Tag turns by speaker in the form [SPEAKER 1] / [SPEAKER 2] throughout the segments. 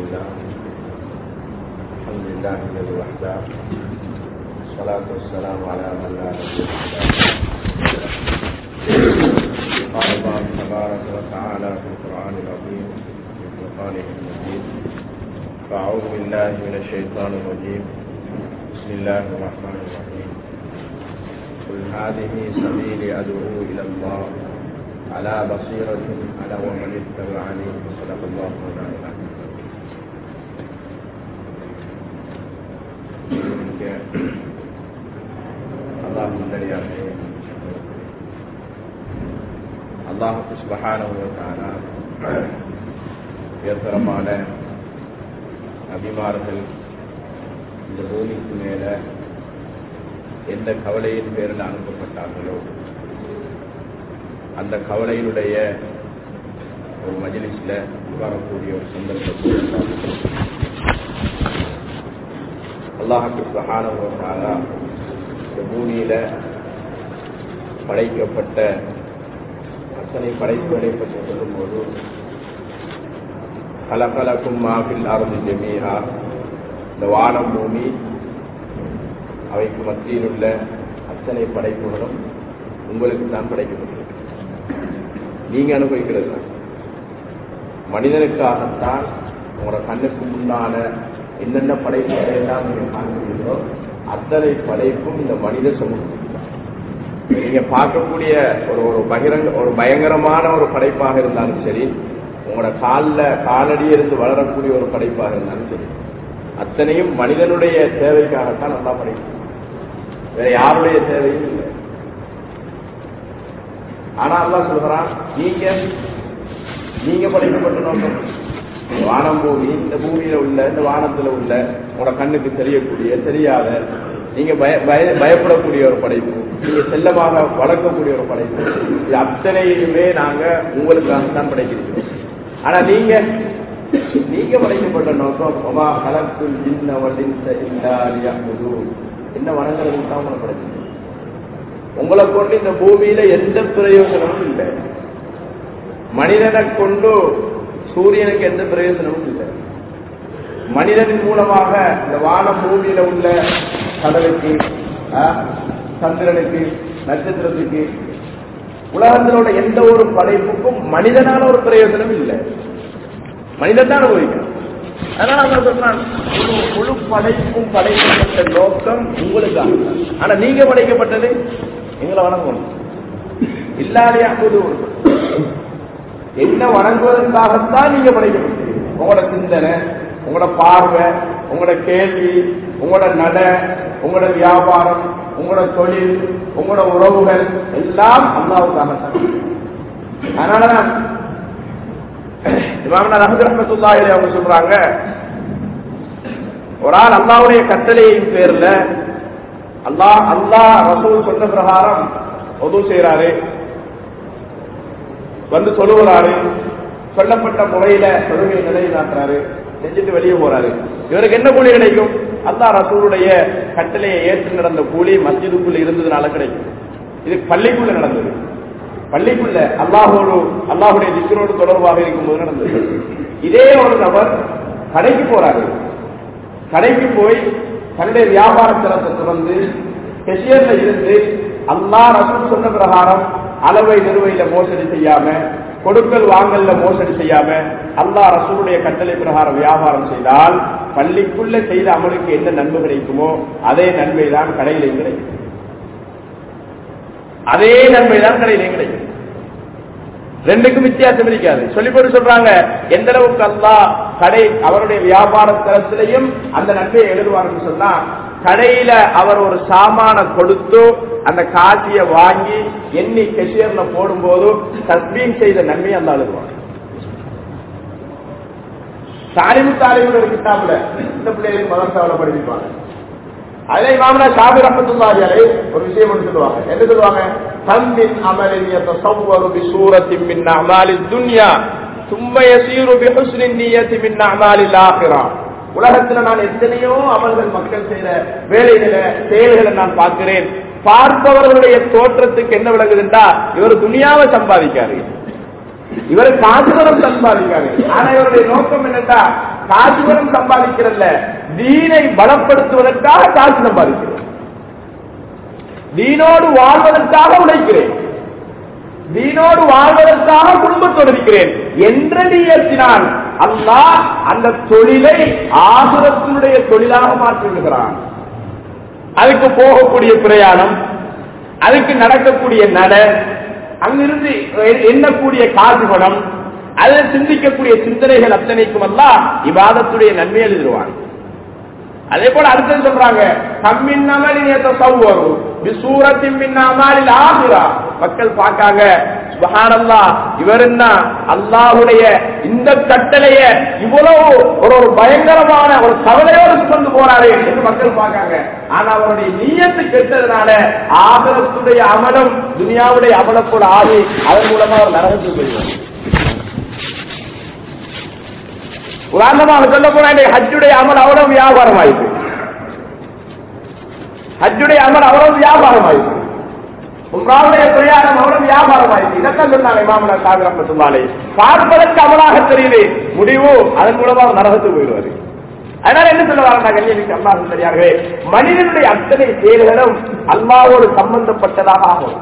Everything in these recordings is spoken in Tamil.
[SPEAKER 1] لله الحمد لله الذي وحده الصلاة والسلام على من لا نبي بعده قال الله تبارك وتعالى في القرآن العظيم في فرقانه المجيد فأعوذ بالله من الشيطان الرجيم بسم الله الرحمن الرحيم قل هذه سبيلي أدعو إلى الله على بصيرة أنا ومن اتبعني صدق الله مولانا அல்லாஹ் முன்னடியாக அல்லாஹுக்கு சுபகான உயர்தரமான அபிமார்கள் இந்த பூமிக்கு மேல எந்த கவலையின் பேரில் அனுப்பப்பட்டார்களோ அந்த கவலையினுடைய ஒரு மஜிலிஸ்ல வரக்கூடிய ஒரு சந்தர்ப்பத்தில் அல்லாஹுக்கு சுகான இந்த பூமியில படைக்கப்பட்ட அத்தனை படைப்புகளை பற்றி சொல்லும்போது கலகலக்கும் மாபில் அருள் ஜெமீஹா இந்த வானம் பூமி அவைக்கு மத்தியில் உள்ள அத்தனை படைப்புகளும் உங்களுக்கு தான் படைக்கப்பட்டிருக்கு நீங்க அனுபவிக்கிறது தான் மனிதனுக்காகத்தான் உங்களோட கண்ணுக்கு முன்னால என்னென்ன படைப்புகளை எல்லாம் நீங்க காண்கிறீங்களோ அத்தனை படைப்பும் இந்த மனித சமூகம் நீங்க பார்க்கக்கூடிய ஒரு ஒரு பகிரங்க ஒரு பயங்கரமான ஒரு படைப்பாக இருந்தாலும் சரி உங்களோட காலில் காலடி இருந்து வளரக்கூடிய ஒரு படைப்பாக இருந்தாலும் சரி அத்தனையும் மனிதனுடைய தேவைக்காகத்தான் நல்லா படைக்கும் வேற யாருடைய தேவையும் இல்லை ஆனா அல்லா சொல்றான் நீங்க நீங்க படைக்கப்பட்ட நோக்கம் வானம் பூமி இந்த பூமியில உள்ள இந்த வானத்துல உள்ள உங்களோட கண்ணுக்கு தெரியக்கூடிய தெரியாத நீங்க பய பயப்படக்கூடிய ஒரு படைப்பு நீங்க செல்லமாக வளர்க்கக்கூடிய ஒரு படைப்பு இது அத்தனையுமே நாங்க உங்களுக்காகத்தான் படைக்கிறோம் ஆனா நீங்க நீங்க படைக்கப்பட்ட நோக்கம் ஒமா கலக்குள் இன்னவளின் என்ன வணங்குறதுக்கு தான் உங்களை படைச்சிருக்கோம் உங்களை கொண்டு இந்த பூமியில எந்த பிரயோஜனமும் இல்லை மனிதனை கொண்டு சூரியனுக்கு எந்த பிரயோஜனமும் இல்லை மனிதனின் மூலமாக இந்த வான பூமியில உள்ள கடலுக்கு சந்திரனுக்கு நட்சத்திரத்துக்கு உலகத்தில் உள்ள எந்த ஒரு படைப்புக்கும் மனிதனால ஒரு பிரயோஜனம் இல்லை மனிதன் தான் அனுபவிக்கணும் அதனால அவன் சொன்னான் முழு படைப்பும் படைக்கப்பட்ட நோக்கம் உங்களுக்காக ஆனா நீங்க படைக்கப்பட்டது எங்களை வணங்கணும் இல்லாதையா புது என்ன வணங்குவதற்காகத்தான் நீங்க படைக்கப்பட்டீங்க உங்களோட சிந்தனை உங்களோட பார்வை உங்களோட கேள்வி உங்களோட நட உங்களோட வியாபாரம் உங்களோட தொழில் உங்களோட உறவுகள் எல்லாம் அல்லாவுக்காகத்தான் அதனாலதான் இமாமனா ரஹது ரஹமத்துல்லாஹி அவங்க சொல்றாங்க ஒரு ஆள் அல்லாவுடைய கட்டளையின் பேர்ல அல்லாஹ் அல்லாஹ் ரசூல் சொன்ன பிரகாரம் உதவு செய்யறாரு வந்து சொல்லுகிறாரு சொல்லப்பட்ட முறையில தொழுகை நிலைநாட்டுறாரு செஞ்சுட்டு வெளியே போறாரு இவருக்கு என்ன கூலி கிடைக்கும் அல்லா ரசூலுடைய கட்டளையை ஏற்று நடந்த கூலி மஸ்ஜிதுக்குள்ள இருந்ததுனால கிடைக்கும் இது பள்ளிக்குள்ள நடந்தது பள்ளிக்குள்ள அல்லாஹோடு அல்லாஹுடைய திக்கரோடு தொடர்பாக இருக்கும்போது நடந்தது இதே ஒரு நபர் கடைக்கு போறாரு கடைக்கு போய் தன்னுடைய வியாபார தரத்தை திறந்து கெஷியர்ல இருந்து அல்லா ரசூல் சொன்ன பிரகாரம் அளவை நிறுவையில மோசடி செய்யாம கொடுக்கல் வாங்கல்ல மோசடி செய்யாம அல்லா ரசூலுடைய கட்டளை பிரகாரம் வியாபாரம் செய்தால் பள்ளிக்குள்ள செய்த அமலுக்கு என்ன நன்மை கிடைக்குமோ அதே நன்மை தான் கடையிலையும் கிடைக்கும் அதே நன்மை தான் கடையிலையும் கிடைக்கும் ரெண்டுக்கும் வித்தியாசம் இருக்காது சொல்லி போட்டு சொல்றாங்க எந்த அளவுக்கு அல்லா கடை அவருடைய வியாபார தரத்திலையும் அந்த நன்மையை எழுதுவார்னு சொன்னா கடையில அவர் ஒரு சாமான கொடுத்து அந்த காசிய வாங்கி எண்ணி கெஷியர்ல போடும்போது தஸ்மீன் செய்த நன்மையை அந்த எழுதுவாங்க தாலிமு தாலிமுடைய ஒரு கிட்டாப்ல இந்த பிள்ளைகளுக்கு மதரசாவில் படிப்பாங்க அதே மாமனா ஷாபி ரஹமத்துல்லாஹி அலை ஒரு விஷயம் ஒன்று சொல்லுவாங்க என்ன சொல்லுவாங்க தம்மின் அமலின் யதஸவ்வரு பிசூரத்தின் மின் அமாலித் துன்யா ثم يسير بحسن النية من أعمال الآخرة உலகத்துல நான் எத்தனையோ அமல்கள் மக்கள் செய்த வேலைகளை செயல்களை நான் பார்க்கிறேன் பார்ப்பவர்களுடைய தோற்றத்துக்கு என்ன விளங்குதுண்டா இவர் துணியாவை சம்பாதிக்காரு இவர் காசுகளும் சம்பாதிக்காரு ஆனா இவருடைய நோக்கம் என்னட்டா காசு பணம் சம்பாதிக்கிறல்ல தீனை பலப்படுத்துவதற்காக காசு சம்பாதிக்கிறேன் தீனோடு வாழ்வதற்காக உழைக்கிறேன் தீனோடு வாழ்வதற்காக குடும்பத்தோடு இருக்கிறேன் என்ற நீயத்தினால் அல்லாஹ் அந்த தொழிலை ஆசுரத்தினுடைய தொழிலாக மாற்றி விடுகிறான் அதுக்கு போகக்கூடிய பிரயாணம் அதுக்கு நடக்கக்கூடிய நட அங்கிருந்து எண்ணக்கூடிய காசு பணம் அதில் சிந்திக்கக்கூடிய சிந்தனைகள் அத்தனைக்கும் எல்லாம் இவாதத்துடைய நன்மை எழுதிடுவான் அதே போல அடுத்தது சொல்றாங்க கம்மின் அமலின் சௌவரும் விசூரத்தின் மின் அமாலில் ஆகுரா மக்கள் பார்க்காங்க சுபஹானல்லா இவர் என்ன அல்லாஹுடைய இந்த கட்டளைய இவ்வளவு ஒரு ஒரு பயங்கரமான ஒரு கவலையோடு சுமந்து போறாரு என்று மக்கள் பார்க்காங்க ஆனா அவருடைய நீயத்து கெட்டதுனால ஆகலத்துடைய அமலம் துனியாவுடைய அமலத்தோட ஆகி அதன் மூலமா அவர் நரகத்துக்கு போயிடுவார் உதாரணமாக சொல்ல போனா ஹஜ்ஜுடைய அமல் அவ்வளவு வியாபாரம் ஆயிடுச்சு ஹஜ்ஜுடைய அமல் அவ்வளவு வியாபாரம் ஆயிடுச்சு உம்ராவுடைய பிரயாணம் அவ்வளவு வியாபாரம் ஆயிடுச்சு இதைத்தான் சொன்னாங்க இமாமனா சாகரம் சொன்னாலே பார்ப்பதற்கு அமலாக தெரியுது முடிவு அதன் மூலமாக நரகத்துக்கு போயிடுவாரு அதனால என்ன சொல்ல வர கல்யாணிக்கு அம்மா சரியாகவே மனிதனுடைய அத்தனை செயல்களும் அல்லாவோடு சம்பந்தப்பட்டதாக ஆகும்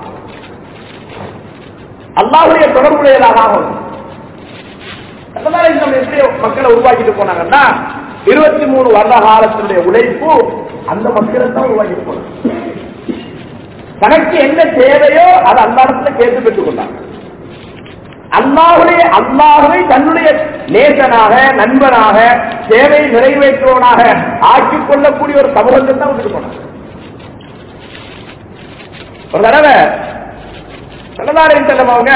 [SPEAKER 1] அல்லாவுடைய தொடர்புடையதாக ஆகும் அதனால நம்ம எப்படி மக்களை உருவாக்கிட்டு போனாங்கன்னா இருபத்தி மூணு வருட காலத்தினுடைய உழைப்பு அந்த மக்களை தான் உருவாக்கிட்டு போனாங்க தனக்கு என்ன தேவையோ அது அந்த இடத்துல கேட்டு பெற்றுக் கொண்டாங்க அல்லாஹுடைய அல்லாஹுவை தன்னுடைய நேசனாக நண்பனாக சேவை நிறைவேற்றுவனாக ஆக்கிக் கொள்ளக்கூடிய ஒரு சமூகத்தை தான் விட்டுட்டு போனாங்க ஒரு தடவை கடலாரையும் செல்லும் அவங்க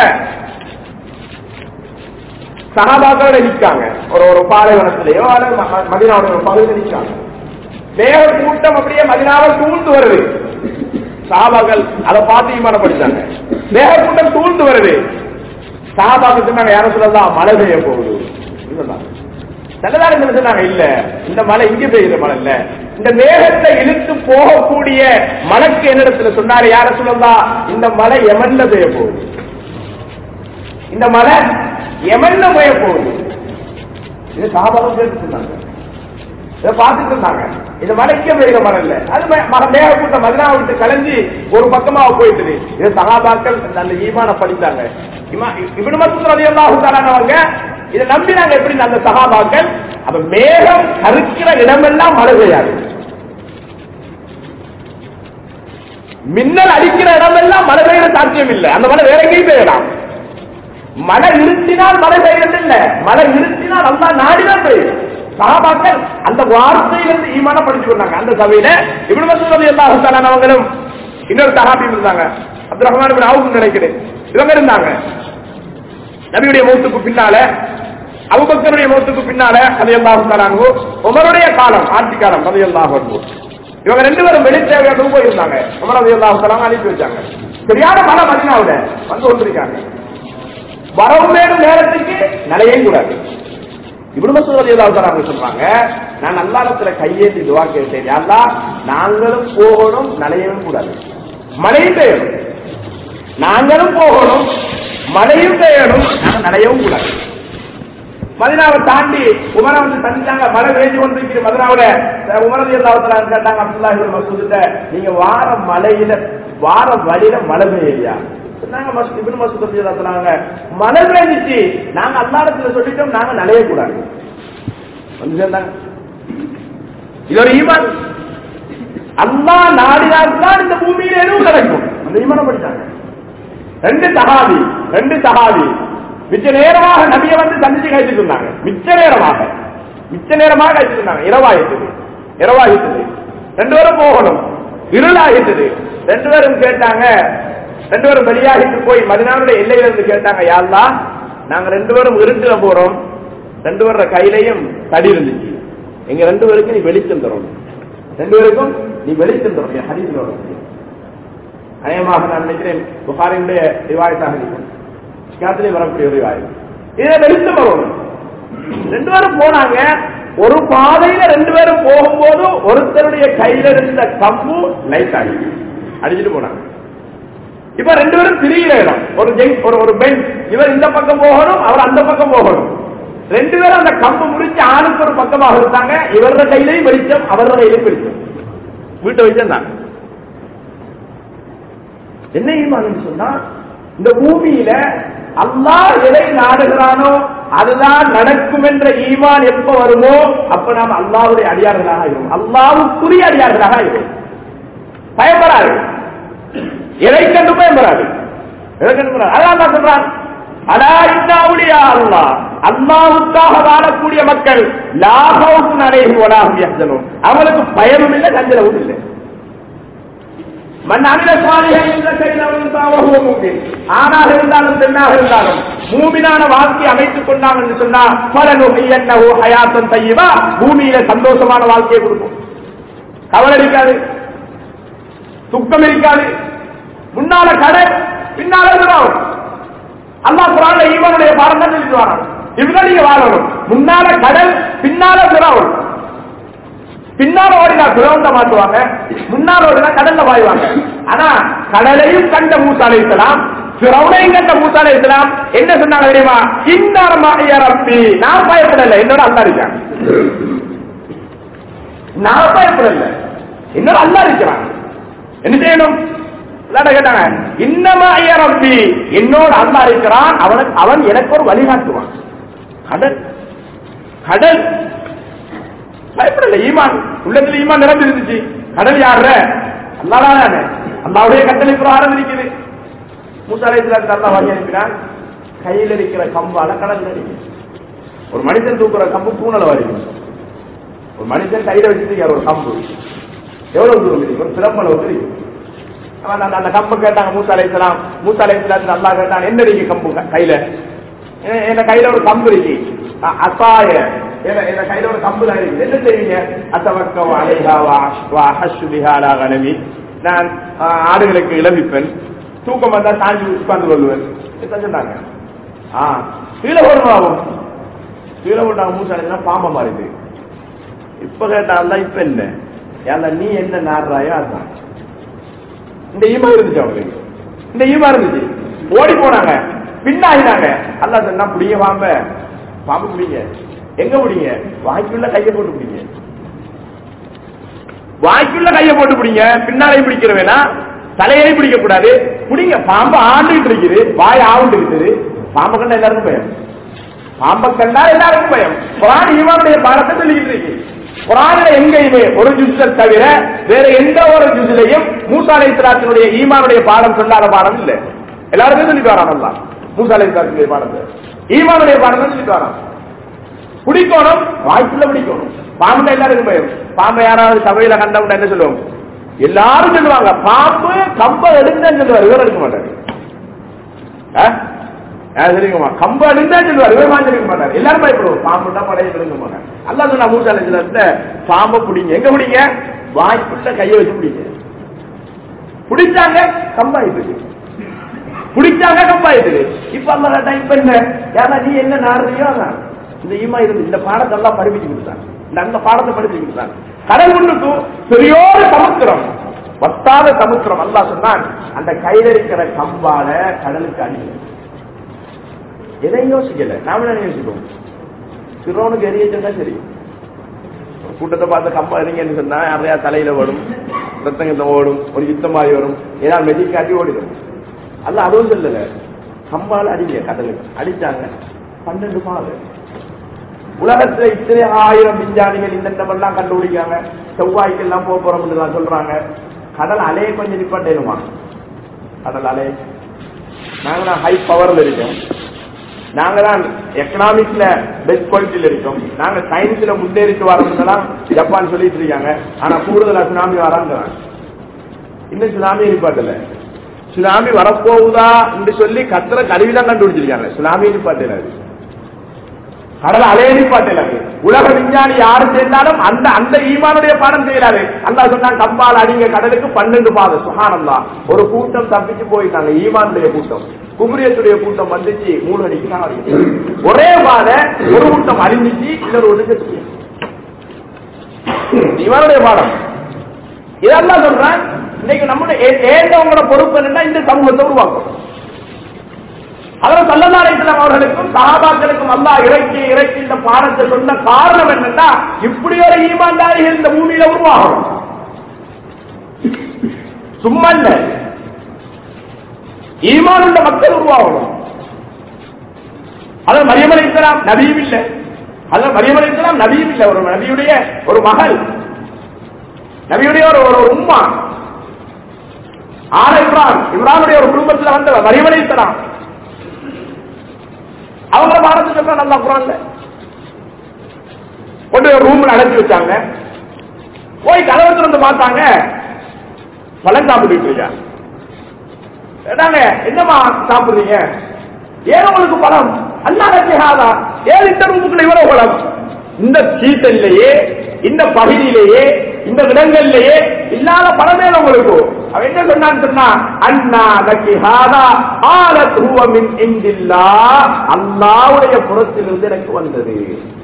[SPEAKER 1] சகாபாக்களோட நிற்காங்க ஒரு ஒரு பாலைவனத்திலேயோ அல்லது மதினாவுடைய ஒரு பகுதியில் நிற்காங்க மேக கூட்டம் அப்படியே மதினாவை சூழ்ந்து வருது சகாபாக்கள் அதை பார்த்து ஈமானப்படுத்தாங்க மேக கூட்டம் சூழ்ந்து வருது சகாபாக்கள் சொன்னாங்க யாரும் சொல்லலாம் மழை பெய்ய போகுது நல்லதான சொன்னாங்க இல்ல இந்த மழை இங்க பெய்யுற மழை இல்ல இந்த மேகத்தை இழுத்து போகக்கூடிய மழைக்கு என்னிடத்துல சொன்னாரு யார சொல்லலாம் இந்த மழை எமன்ல பெய்ய போகுது இந்த மழை எமன்ல போய போகுது இது சாபாகம் சேர்த்து சொன்னாங்க இதை பார்த்துட்டு இருந்தாங்க இது மலைக்க பெய்கிற மரம் இல்ல அது மேக கூட்டம் மதினா விட்டு கலைஞ்சி ஒரு பக்கமா போயிட்டு இது சகாபாக்கள் நல்ல ஈமான படித்தாங்க இவனு மட்டும் அதிகமாக இதை நம்பினாங்க எப்படி அந்த சகாபாக்கள் அப்ப மேகம் கருக்கிற இடமெல்லாம் மழை பெய்யாது மின்னல் அடிக்கிற இடமெல்லாம் மழை பெய்கிற சாத்தியம் இல்லை அந்த மழை வேற எங்கேயும் பெய்யலாம் மழை இருட்டினால் மழை பெய்யறது இல்ல மழை இருட்டினால் அல்லா நாடிதான் பெய்யும் சகாபாக்கள் அந்த வார்த்தையிலிருந்து ஈமான படிச்சு கொண்டாங்க அந்த சபையில இப்படி மசூதி எல்லாத்தானவங்களும் இன்னொரு சகாபி இருந்தாங்க அப்துல் ரஹ்மான் அவுக்கு நினைக்கிறேன் இவங்க இருந்தாங்க நபியுடைய மூத்துக்கு பின்னால அபுபக்கருடைய மூத்துக்கு பின்னால அது எல்லாத்தானோ உமருடைய காலம் ஆட்சி காலம் அது எல்லா இவங்க ரெண்டு பேரும் வெளித்தேவையாக போயிருந்தாங்க உமர் அது எல்லாத்தாலும் அனுப்பி வச்சாங்க சரியான மழை மதினாவில வந்து கொண்டிருக்காங்க வரவு வேணும் நேரத்துக்கு நிலையும் கூடாது இப்படி மசூதி ஏதாவது சொல்றாங்க நான் நல்லாரத்துல கையேற்றி துவா கேட்டேன் அல்லா நாங்களும் போகணும் நிலையவும் கூடாது மழையும் பெய்யணும் நாங்களும் போகணும் மழையும் பெய்யணும் நாங்கள் நிலையவும் கூடாது மதினாவை தாண்டி உமரை வந்து தந்தாங்க மழை வேண்டி கொண்டிருக்கிற மதினாவில உமரது எல்லாத்துல கேட்டாங்க அப்துல்லா மசூதிட்ட நீங்க வார மலையில வார வழியில மழை பெய்யலையா சொன்னாங்க மசூத் இப்னு மசூத் ரலியல்லாஹு சொன்னாங்க மழை பெய்ஞ்சிச்சு நாங்க அல்லாஹ்விடத்துல சொல்லிட்டோம் நாங்க நலைய கூடாது வந்து சேர்ந்தாங்க இது ஒரு ஈமான் அல்லாஹ் நாடினால் தான் இந்த பூமியில எதுவும் நடக்கும் அந்த ஈமானம் படிச்சாங்க ரெண்டு சஹாபி ரெண்டு சஹாபி மிச்ச நேரமாக நபிய வந்து சந்திச்சு கழிச்சுட்டு இருந்தாங்க மிச்ச நேரமாக மிச்ச நேரமாக கழிச்சுட்டு இருந்தாங்க இரவாயிட்டது இரவாயிட்டது ரெண்டு பேரும் போகணும் இருளாகிட்டது ரெண்டு பேரும் கேட்டாங்க ரெண்டு பேரும் வெளியாகிட்டு போய் மதினாவுடைய எல்லையில இருந்து கேட்டாங்க யாருலா நாங்க ரெண்டு பேரும் இருட்டுல போறோம் ரெண்டு பேரோட கையிலையும் தடி இருந்துச்சு எங்க ரெண்டு பேருக்கும் நீ வெளிச்சம் தரணும் ரெண்டு பேருக்கும் நீ வெளிச்சம் தரணும் ஹரிசில் வரும் அநேகமாக நான் நினைக்கிறேன் புகாரினுடைய ரிவாயத்தாக இருக்கும் காத்திலே வரக்கூடிய ரிவாயம் இதை வெளிச்சம் வரணும் ரெண்டு பேரும் போனாங்க ஒரு பாதையில ரெண்டு பேரும் போகும்போது ஒருத்தருடைய கையில இருந்த கம்பு லைட் ஆகி அடிச்சுட்டு போனாங்க இப்ப ரெண்டு பேரும் திரியிற இடம் ஒரு ஜெங் ஒரு ஒரு பெண் இவர் இந்த பக்கம் போகணும் அவர் அந்த பக்கம் போகணும் ரெண்டு பேரும் அந்த கம்பு முடிச்சு ஆளுக்கு ஆளுக்கு ஒரு பக்கமாக இருந்தாங்க இவരുടെ கையிலையும் வெளிச்சம் அவരുടെ கையிலையும் வெளிச்சம் வீட்டை வச்சிருந்தாங்க என்ன ஈமான் சொன்னா இந்த பூமியில அல்லாஹ் எதை நாடுகிறானோ அதுதான் நடக்கும் என்ற ஈமான் எப்ப வருமோ அப்ப நாம் அல்லாவுடைய அடியார்களாக ஆகிறோம் அல்லாவுக்குரிய அடியார்களாக ஆகிறோம் பயப்படாது எதை கண்டு பயப்படாது எதை கண்டு பயப்படாது அதான் நான் சொல்றான் அலா இன்னாவுடைய அல்லாஹ் அல்லாவுக்காக வாழக்கூடிய மக்கள் லாகவும் அடைகி வளாகும் யஹ்சனும் அவங்களுக்கு பயமும் இல்லை கஞ்சலவும் இல்லை மண் அமில ஆணாக இருந்தாலும் பெண்ணாக இருந்தாலும் மூமினான வாழ்க்கையை அமைத்துக் கொண்டாங்க என்று சொன்னா பல நுகையன்னவோ ஹயாத்தம் தையவா பூமியில சந்தோஷமான வாழ்க்கையை கொடுக்கும் கவலை இருக்காது துக்கம் இருக்காது முன்னால கடை பின்னால இருக்கிறோம் அல்லாஹ் குரான்ல ஈவனுடைய பாடம் தான் சொல்லிட்டு வரான் இவங்க நீங்க வாழணும் முன்னால கடல் பின்னால திராவல் பின்னால ஓடினா துறவந்த மாட்டுவாங்க முன்னால ஓடினா கடல்ல வாயுவாங்க ஆனா கடலையும் கண்ட மூசாலை இருக்கலாம் பிறவுனையும் கண்ட மூசாலை இருக்கலாம் என்ன சொன்னாங்க தெரியுமா இன்னாரமா ரப்பி நான் பயப்படல என்னோட அல்லா இருக்கான் நான் பயப்படல என்னோட அல்லா இருக்கிறான் என்ன செய்யணும் விளையாட கேட்டாங்க இன்னமா ரப்பி என்னோட அல்லா இருக்கிறான் அவனுக்கு அவன் எனக்கு ஒரு வழிகாட்டுவான் கடல் கடல் பயப்படல ஈமான் உள்ளத்துல ஈமான் நிரம்பி இருந்துச்சு கடல் யாருற அல்லாதானே அல்லாவுடைய கட்டளை பிரகாரம் இருக்குது மூசாலயத்தில் அல்லா வழி அனுப்பினான் கையில் இருக்கிற கம்பால கடல் அடிக்கும் ஒரு மனிதன் தூக்குற கம்பு பூனல வரைக்கும் ஒரு மனிதன் கையில வச்சிருக்காரு ஒரு கம்பு எவ்வளவு தூரம் இருக்கு ஒரு சிறப்பளவு தெரியும் அவன் அந்த- அந்த கம்பு கேட்டாங்க மூசா அலைசலாம் மூசா அலைசலாத்து அல்லா கேட்டான் என்ன இருக்கு கம்பு க- கையில என் என் கையில ஒரு கம்பு இருக்கு அ- அசாய என் என் கையில ஒரு கம்பு தான் இருக்கு என்ன செய்வீங்க அத்தவக்க அலைஹா வா ஹஷு பிஹாலா கனவி நான் ஆ, ஆடுகளுக்கு இளவிப்பேன் தூக்கம் வந்தா சாஞ்சி உட்கார்ந்து கொள்வேன் இதான் சொன்னாங்க ஆ கீழே போடுவாகும் கீழே போட்டாங்க மூசா அலைசலாம் பாம்பை மாறிது இப்ப கேட்டால் இப்ப என்ன ஏன்டா நீ என்ன நாடுறாயோ அதுதான் இந்த ஈமா இருந்துச்சு அவங்களுக்கு இந்த ஈமா இருந்துச்சு ஓடி போனாங்க பின்னாயினாங்க அல்லா சொன்னா புடிங்க பாம்ப பாம்பு பிடிங்க எங்க பிடிங்க வாய்க்குள்ள கையை போட்டு பிடிங்க வாய்க்குள்ள கையை போட்டு பிடிங்க பின்னாலே பிடிக்கிற வேணா தலையை பிடிக்க கூடாது பிடிங்க பாம்பு ஆண்டுகிட்டு இருக்குது வாய் ஆவுண்டு இருக்குது பாம்பை கண்டா எல்லாருக்கும் பயம் பாம்பை கண்டா எல்லாருக்கும் பயம் குரான் ஈமானுடைய பாடத்தை சொல்லிக்கிட்டு இருக்கு குரான்ல எங்கேயுமே ஒரு ஜுஸை தவிர வேற எந்த ஒரு ஜுஸ்லையும் மூசாலை இஸ்லாத்தினுடைய ஈமானுடைய பாடம் சொல்லாத பாடம் இல்ல எல்லாருக்கும் சொல்லிட்டு வரான் அல்லா மூசாலை இஸ்லாத்தினுடைய பாடத்தை ஈமானுடைய பாடம் தான் சொல்லிட்டு வரான் பிடிக்கணும் வாய்ப்புள்ள பிடிக்கணும் பாம்புல எல்லாருக்கும் பயம் பாம்பை யாராவது சபையில கண்டவங்க என்ன சொல்லுவோம் எல்லாரும் சொல்லுவாங்க பாம்பு கம்ப எடுங்கன்னு சொல்லுவார் இவர் எடுக்க மாட்டாரு ஆ? ஆ, சரிங்கம்மா கம்ப எடுந்தா சொல்லுவார் இவர் வாங்கிருக்க மாட்டார் எல்லாரும் பயப்படுவோம் பாம்புட்டா படைய எடுங்க மாட்டார் அல்லா சொன்னா மூச்சாலயத்துல இருந்த பாம்பை பிடிங்க எங்க பிடிங்க வாய்ப்புள்ள கையை வச்சு பிடிங்க பிடிச்சாங்க கம்பாயிட்டு பிடிச்சாங்க கம்பாயிட்டு இப்ப அல்ல கேட்டா இப்ப என்ன ஏன்னா நீ என்ன நாடுறியோ அதான் இந்த ஈமா இருந்து இந்த பாடத்தை எல்லாம் படிப்பிச்சு கொடுத்தாங்க இந்த அந்த பாடத்தை படிச்சு கொடுத்தாங்க கடல் முன்னுக்கு பெரியோரு சமுத்திரம் வத்தாத சமுத்திரம் அல்லா சொன்னான் அந்த கையில இருக்கிற கம்பால கடலுக்கு அடிங்க எதையும் யோசிக்கல நாம என்ன யோசிப்போம் சிறுவனுக்கு எரிய சொன்னா சரி ஒரு கூட்டத்தை பார்த்து கம்பா எறிங்கன்னு சொன்னா யாரையா தலையில ஓடும் ரத்தங்கத்தை ஓடும் ஒரு யுத்தம் மாதிரி வரும் ஏதாவது மெஜிக் காட்டி ஓடிடும் அல்ல அதுவும் சொல்லல கம்பால அடிங்க கடலுக்கு அடிச்சாங்க பன்னெண்டு மாதம் உலகத்துல இத்தனை ஆயிரம் விஞ்ஞானிகள் இந்த எல்லாம் கண்டுபிடிக்காங்க செவ்வாய்க்கு எல்லாம் போக போறோம்னு சொல்றாங்க கடல் அலையை கொஞ்சம் நிப்பாட்டேனுமா கடல் அலை நாங்க தான் ஹை பவர்ல இருக்கோம் நாங்க தான் எக்கனாமிக்ஸ்ல பெஸ்ட் குவாலிட்டியில இருக்கோம் நாங்க சயின்ஸ்ல முன்னேறிட்டு வரோம்னு ஜப்பான் சொல்லிட்டு இருக்காங்க ஆனா கூடுதலா சுனாமி வராங்கிறாங்க இன்னும் சுனாமி நிப்பாட்டல சுனாமி வரப்போகுதா என்று சொல்லி கத்திர கருவிதான் கண்டுபிடிச்சிருக்காங்க சுனாமி நிப்பாட்டல அது கடல் அலைய நிப்பாட்டல அது உலக விஞ்ஞானி யாரு சேர்ந்தாலும் அந்த அந்த ஈமானுடைய பாடம் செய்யறாரு அல்லா சொன்னா கம்பால் அடிங்க கடலுக்கு பன்னெண்டு பாதம் சுகானந்தா ஒரு கூட்டம் தப்பிச்சு போயிட்டாங்க ஈமானுடைய கூட்டம் குபரியத்துடைய கூட்டம் வந்துச்சு மூணு அடிக்கு தான் அடிக்கும் ஒரே பாதை ஒரு கூட்டம் அழிஞ்சிச்சு இன்னொரு ஒழுங்கு ஈமானுடைய பாடம் இதெல்லாம் சொல்றேன் இன்னைக்கு நம்முடைய ஏ- ஏந்தவங்களோட பொறுப்பு என்னன்னா இந்த சமூகத்தை உருவாக்கும் அதில் சல்லல்லா அலிஸ்லாம் அவர்களுக்கும் சஹாபாக்களுக்கும் அல்லாஹ் இறக்கி இறக்கி இந்த பாடத்தை சொன்ன காரணம் என்னன்னா இப்படி ஒரு ஈமான்தாரிகள் இந்த பூமியில உருவாகணும் சும்மா இல்ல ஈமான் உள்ள மக்கள் உருவாகணும் அதில் மரியம் அலிஸ்லாம் நபியும் இல்லை அதில் மரியம் அலிஸ்லாம் நபியும் இல்லை ஒரு நபியுடைய ஒரு மகள் நபியுடைய ஒரு ஒரு உம்மா ஆன இப்ரான் இப்ரானுடைய ஒரு குடும்பத்தில் வந்தவர் மரியம் அலிஸ்லாம் அவங்க பாடத்தை சொல்ற நல்லா குரான்ல கொண்டு ஒரு ரூம்ல அடைச்சி வச்சாங்க போய் கதவை திறந்து பார்த்தாங்க பழம் சாப்பிட்டு இருக்காங்க கேட்டாங்க என்னமா சாப்பிடுறீங்க ஏன் உங்களுக்கு பழம் அல்லா ரசிகாதா ஏன் இந்த ரூமுக்குள்ள இவ்வளவு பழம் இந்த சீசன்லயே இந்த பகுதியிலேயே இந்த இடங்கள்லயே இல்லாத பழமே உங்களுக்கு அவன் என்ன சொன்னான்னு சொன்னா அண்ணா லக்கிஹாதா ஆல துருவமின் எங்கில்லா அல்லாவுடைய புறத்திலிருந்து எனக்கு வந்தது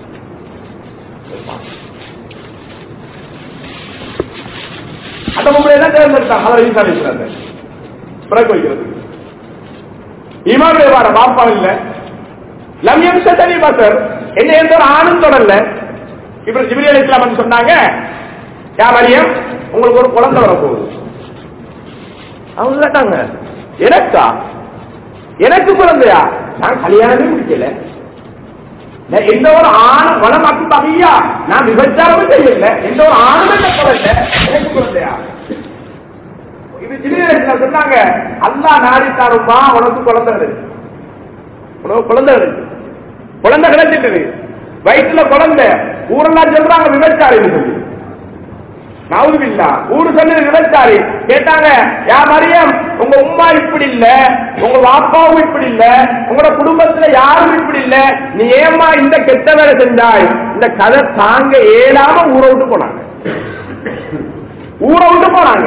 [SPEAKER 1] அந்த முறை தான் தேர்ந்தெடுத்தாங்க அதை ஈசாலிக்கிறாங்க பிறகு வைக்கிறது இமாமுடைய வார பாப்பா இல்ல லம்யம் சதனி பசர் என்ன எந்த ஒரு ஆணும் தொடரல இப்ப ஜிபிரி அலி இஸ்லாம் சொன்னாங்க யா மரியம் உங்களுக்கு ஒரு குழந்தை வரப்போகுது அவங்க கேட்டாங்க எனக்கா எனக்கு குழந்தையா நான் கல்யாணமே முடிக்கல நான் எந்த ஒரு ஆண் வளமாக்கி பகையா நான் விபச்சாரமும் செய்யல எந்த ஒரு ஆணும் என்ன குழந்தை எனக்கு குழந்தையா இது ஜிபிரி சொன்னாங்க அல்லா நாடித்தாருமா உனக்கு குழந்தை கிடைச்சு உனக்கு குழந்தை கிடைச்சு குழந்தை கிடைச்சிட்டு வயிற்றுல குழந்தை ஊரெல்லாம் சொல்றாங்க விபச்சாரின்னு சொல்லி நவுதுபில்லா ஊரு சொன்னது விபச்சாரி கேட்டாங்க யா மரியம் உங்க உம்மா இப்படி இல்ல உங்க வாப்பாவும் இப்படி இல்ல உங்களோட குடும்பத்துல யாரும் இப்படி இல்ல நீ ஏமா இந்த கெட்ட வேலை செஞ்சாய் இந்த கதை தாங்க ஏலாம ஊரை விட்டு போனாங்க ஊரை விட்டு போனாங்க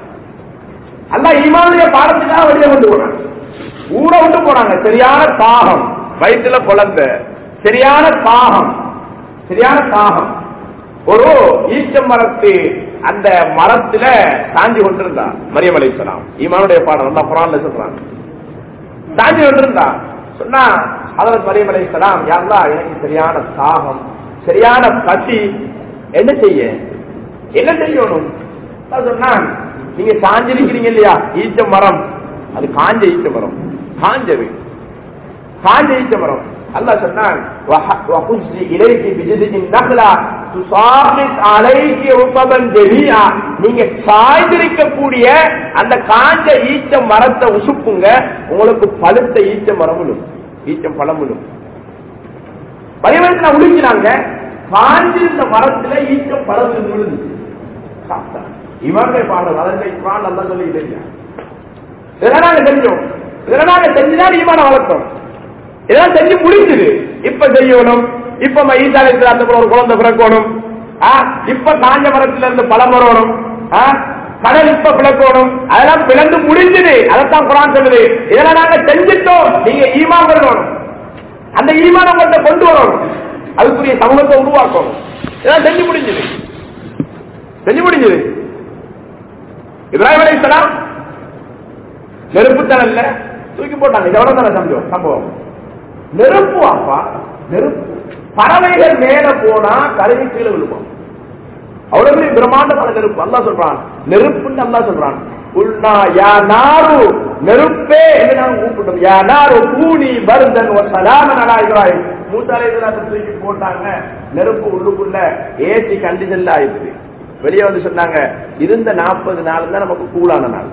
[SPEAKER 1] அல்ல ஈமானுடைய பாடத்துக்காக வெளியே கொண்டு போனாங்க ஊரை விட்டு போனாங்க சரியான தாகம் வயிற்றுல குழந்தை சரியான தாகம் சரியான தாகம் ஒரு ஈச்ச மரத்து அந்த மரத்துல சாஞ்சி கொண்டிருந்தா மரியம் அலைசலாம் ஈமானுடைய பாடம் நல்லா குரான்ல சொல்றாங்க சாஞ்சி கொண்டிருந்தா சொன்னா அதற்கு மரியம் அலைசலாம் யாருலா எனக்கு சரியான தாகம் சரியான பசி என்ன செய்ய என்ன செய்யணும் நான் சொன்னான் நீங்க சாஞ்சிருக்கிறீங்க இல்லையா ஈச்ச மரம் அது காஞ்ச ஈச்ச மரம் காஞ்சது காஞ்ச ஈச்ச மரம் அல்லா சொன்னான் وَخُزِّ إِلَيْكِ بِجِذِعِ النَّخْلَةِ تُسَاقِطْ عَلَيْكِ رُطَبًا جَنِيًّا நீங்க சாய்ந்திருக்கக்கூடிய அந்த காஞ்ச ஈச்ச மரத்தை உசுப்புங்க உங்களுக்கு பழுத்த ஈச்ச மரம் விழும் ஈச்சம் பழம் விழும் பரிவர்த்தனை உழுக்கினாங்க காஞ்சிருந்த மரத்துல ஈச்சம் பழம் விழுந்து சாப்பிட்டாங்க இவருடைய பாடல் அதற்கு குரான் நல்லா சொல்லி இல்லையா இதெல்லாம் நாங்க செஞ்சோம் இதெல்லாம் நாங்க செஞ்சுதான் ஈமான வளர்த்தோம் இதெல்லாம் செஞ்சு முடிஞ்சது இப்ப செய்யணும் இப்ப ஈசாலயத்தில் அந்த ஒரு குழந்தை பிறக்கணும் ஆ, இப்ப காஞ்ச மரத்துல இருந்து பழம் வரணும் ஆ, கடல் இப்ப பிளக்கணும் அதெல்லாம் பிளந்து முடிஞ்சது அதைத்தான் குரான் சொல்லுது இதெல்லாம் நாங்க செஞ்சுட்டோம் நீங்க ஈமான் வரணும் அந்த ஈமான உங்கள்கிட்ட கொண்டு வரணும் அதுக்குரிய சமூகத்தை உருவாக்கணும் இதெல்லாம் செஞ்சு முடிஞ்சது செஞ்சு முடிஞ்சது இப்ராஹிம் அலைஹிஸ்ஸலாம் நெருப்பு தரல தூக்கி போட்டாங்க இது எவ்வளவு தானே சம்பவம் சம்பவம் நெருப்பு அப்பா நெருப்பு பறவைகள் மேல போனா கருவி கீழே விழுவோம் அவ்வளவு பெரிய பிரம்மாண்டமான நெருப்பு அல்லா சொல்றான் நெருப்புன்னு அல்லா சொல்றான் உள்னா யா நாரு நெருப்பே என்று நாங்க கூப்பிட்டோம் யா நாரு கூனி பருந்தன் ஒரு சலாம நடாய்கிறாய் மூத்தாலை தூக்கி போட்டாங்க நெருப்பு உள்ளுக்குள்ள ஏசி கண்டிஷன்ல ஆயிடுச்சு வெளியே வந்து சொன்னாங்க இருந்த நாற்பது நாள் தான் நமக்கு கூலான நாள்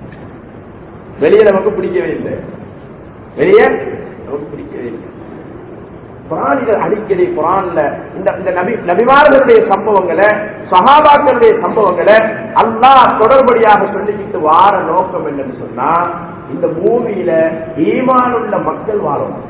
[SPEAKER 1] வெளியே நமக்கு பிடிக்கவே இல்லை வெளியே நமக்கு பிடிக்கவே இல்லை குரானிகள் அடிக்கடி குரான்ல இந்த இந்த நபி நபிமார்களுடைய சம்பவங்களை சஹாபாக்களுடைய சம்பவங்களை அல்லாஹ் தொடர்படியாக சொல்லிக்கிட்டு வார நோக்கம் என்னன்னு சொன்னா இந்த பூமியில ஈமானுள்ள மக்கள் வாழணும்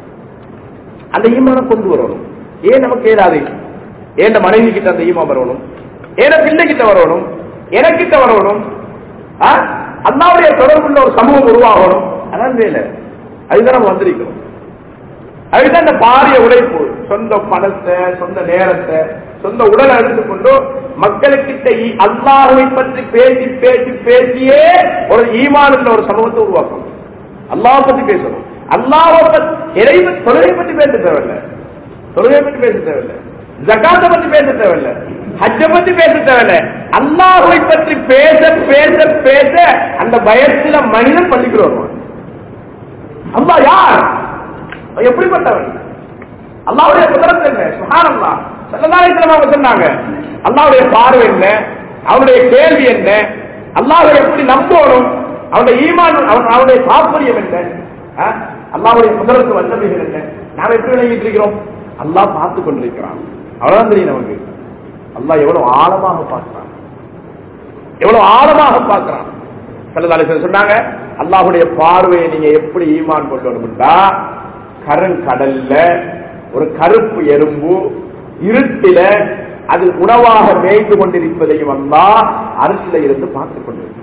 [SPEAKER 1] அந்த ஈமானம் கொண்டு வரணும் ஏன் நமக்கு ஏதாவது ஏன் மனைவி கிட்ட அந்த ஈமான் வரணும் ஏன் பிள்ளை கிட்ட வரணும் எனக்கிட்ட வரணும் ஆ? அல்லாவுடைய தொடர்புள்ள ஒரு சமூகம் உருவாகணும் அதான் வேலை அதுதான் நம்ம வந்திருக்கிறோம் அதுதான் இந்த பாரிய உழைப்பு சொந்த பணத்தை சொந்த நேரத்தை சொந்த உடலை எடுத்துக்கொண்டு மக்களுக்கிட்ட ஈ- அல்லாஹ்வை பற்றி பேசி பேசி பேசியே ஒரு ஈமான் உள்ள ஒரு சமூகத்தை உருவாக்கணும் அல்லாஹ் பத்தி பேசணும் அல்லாஹ் இறை தொழுகை பற்றி பேச தேவையில்லை தொழுகை பற்றி பேச தேவையில்லை ஜக்காத்த பத்தி பேச தேவையில்லை ஹஜ்ஜ பத்தி பேச தேவையில்லை அல்லாஹுவை பற்றி பேச பேச பேச அந்த பயத்துல மனிதன் பள்ளிக்கு வருவான் அல்லாஹ் யார் அவன் எப்படிப்பட்டவன் அல்லாவுடைய குதிரத்து என்ன சுகானல்லா சல்லதாரித்தனம் அவங்க சொன்னாங்க அல்லாவுடைய பார்வை என்ன அவனுடைய கேள்வி என்ன அல்லாஹை எப்படி நம்பணும் அவனுடைய ஈமான் அவன் அவனுடைய தாற்பயம் என்ன ஆ? அல்லாஹ்வுடைய குதிரத்து வல்லமைகள் என்ன நாம் எப்படி விளங்கிட்டு இருக்கிறோம் அல்லாஹ் பார்த்து கொண்டிருக்கிறான் அவ்வளவுதான் தெரியும் நமக்கு அல்லாஹ் எவ்வளவு ஆழமாக பார்க்கிறான் எவ்வளவு ஆழமாக பார்க்கிறான் சல்லதாரி சொன்னாங்க அல்லாஹ்வுடைய பார்வையை நீங்க எப்படி ஈமான் கொண்டு வரணும்டா கருங்கடல்ல ஒரு கருப்பு எறும்பு இருட்டில அது உணவாக மேய்ந்து கொண்டிருப்பதையும் அல்லா அரசில இருந்து பார்த்துக் கொண்டிருக்கிறார்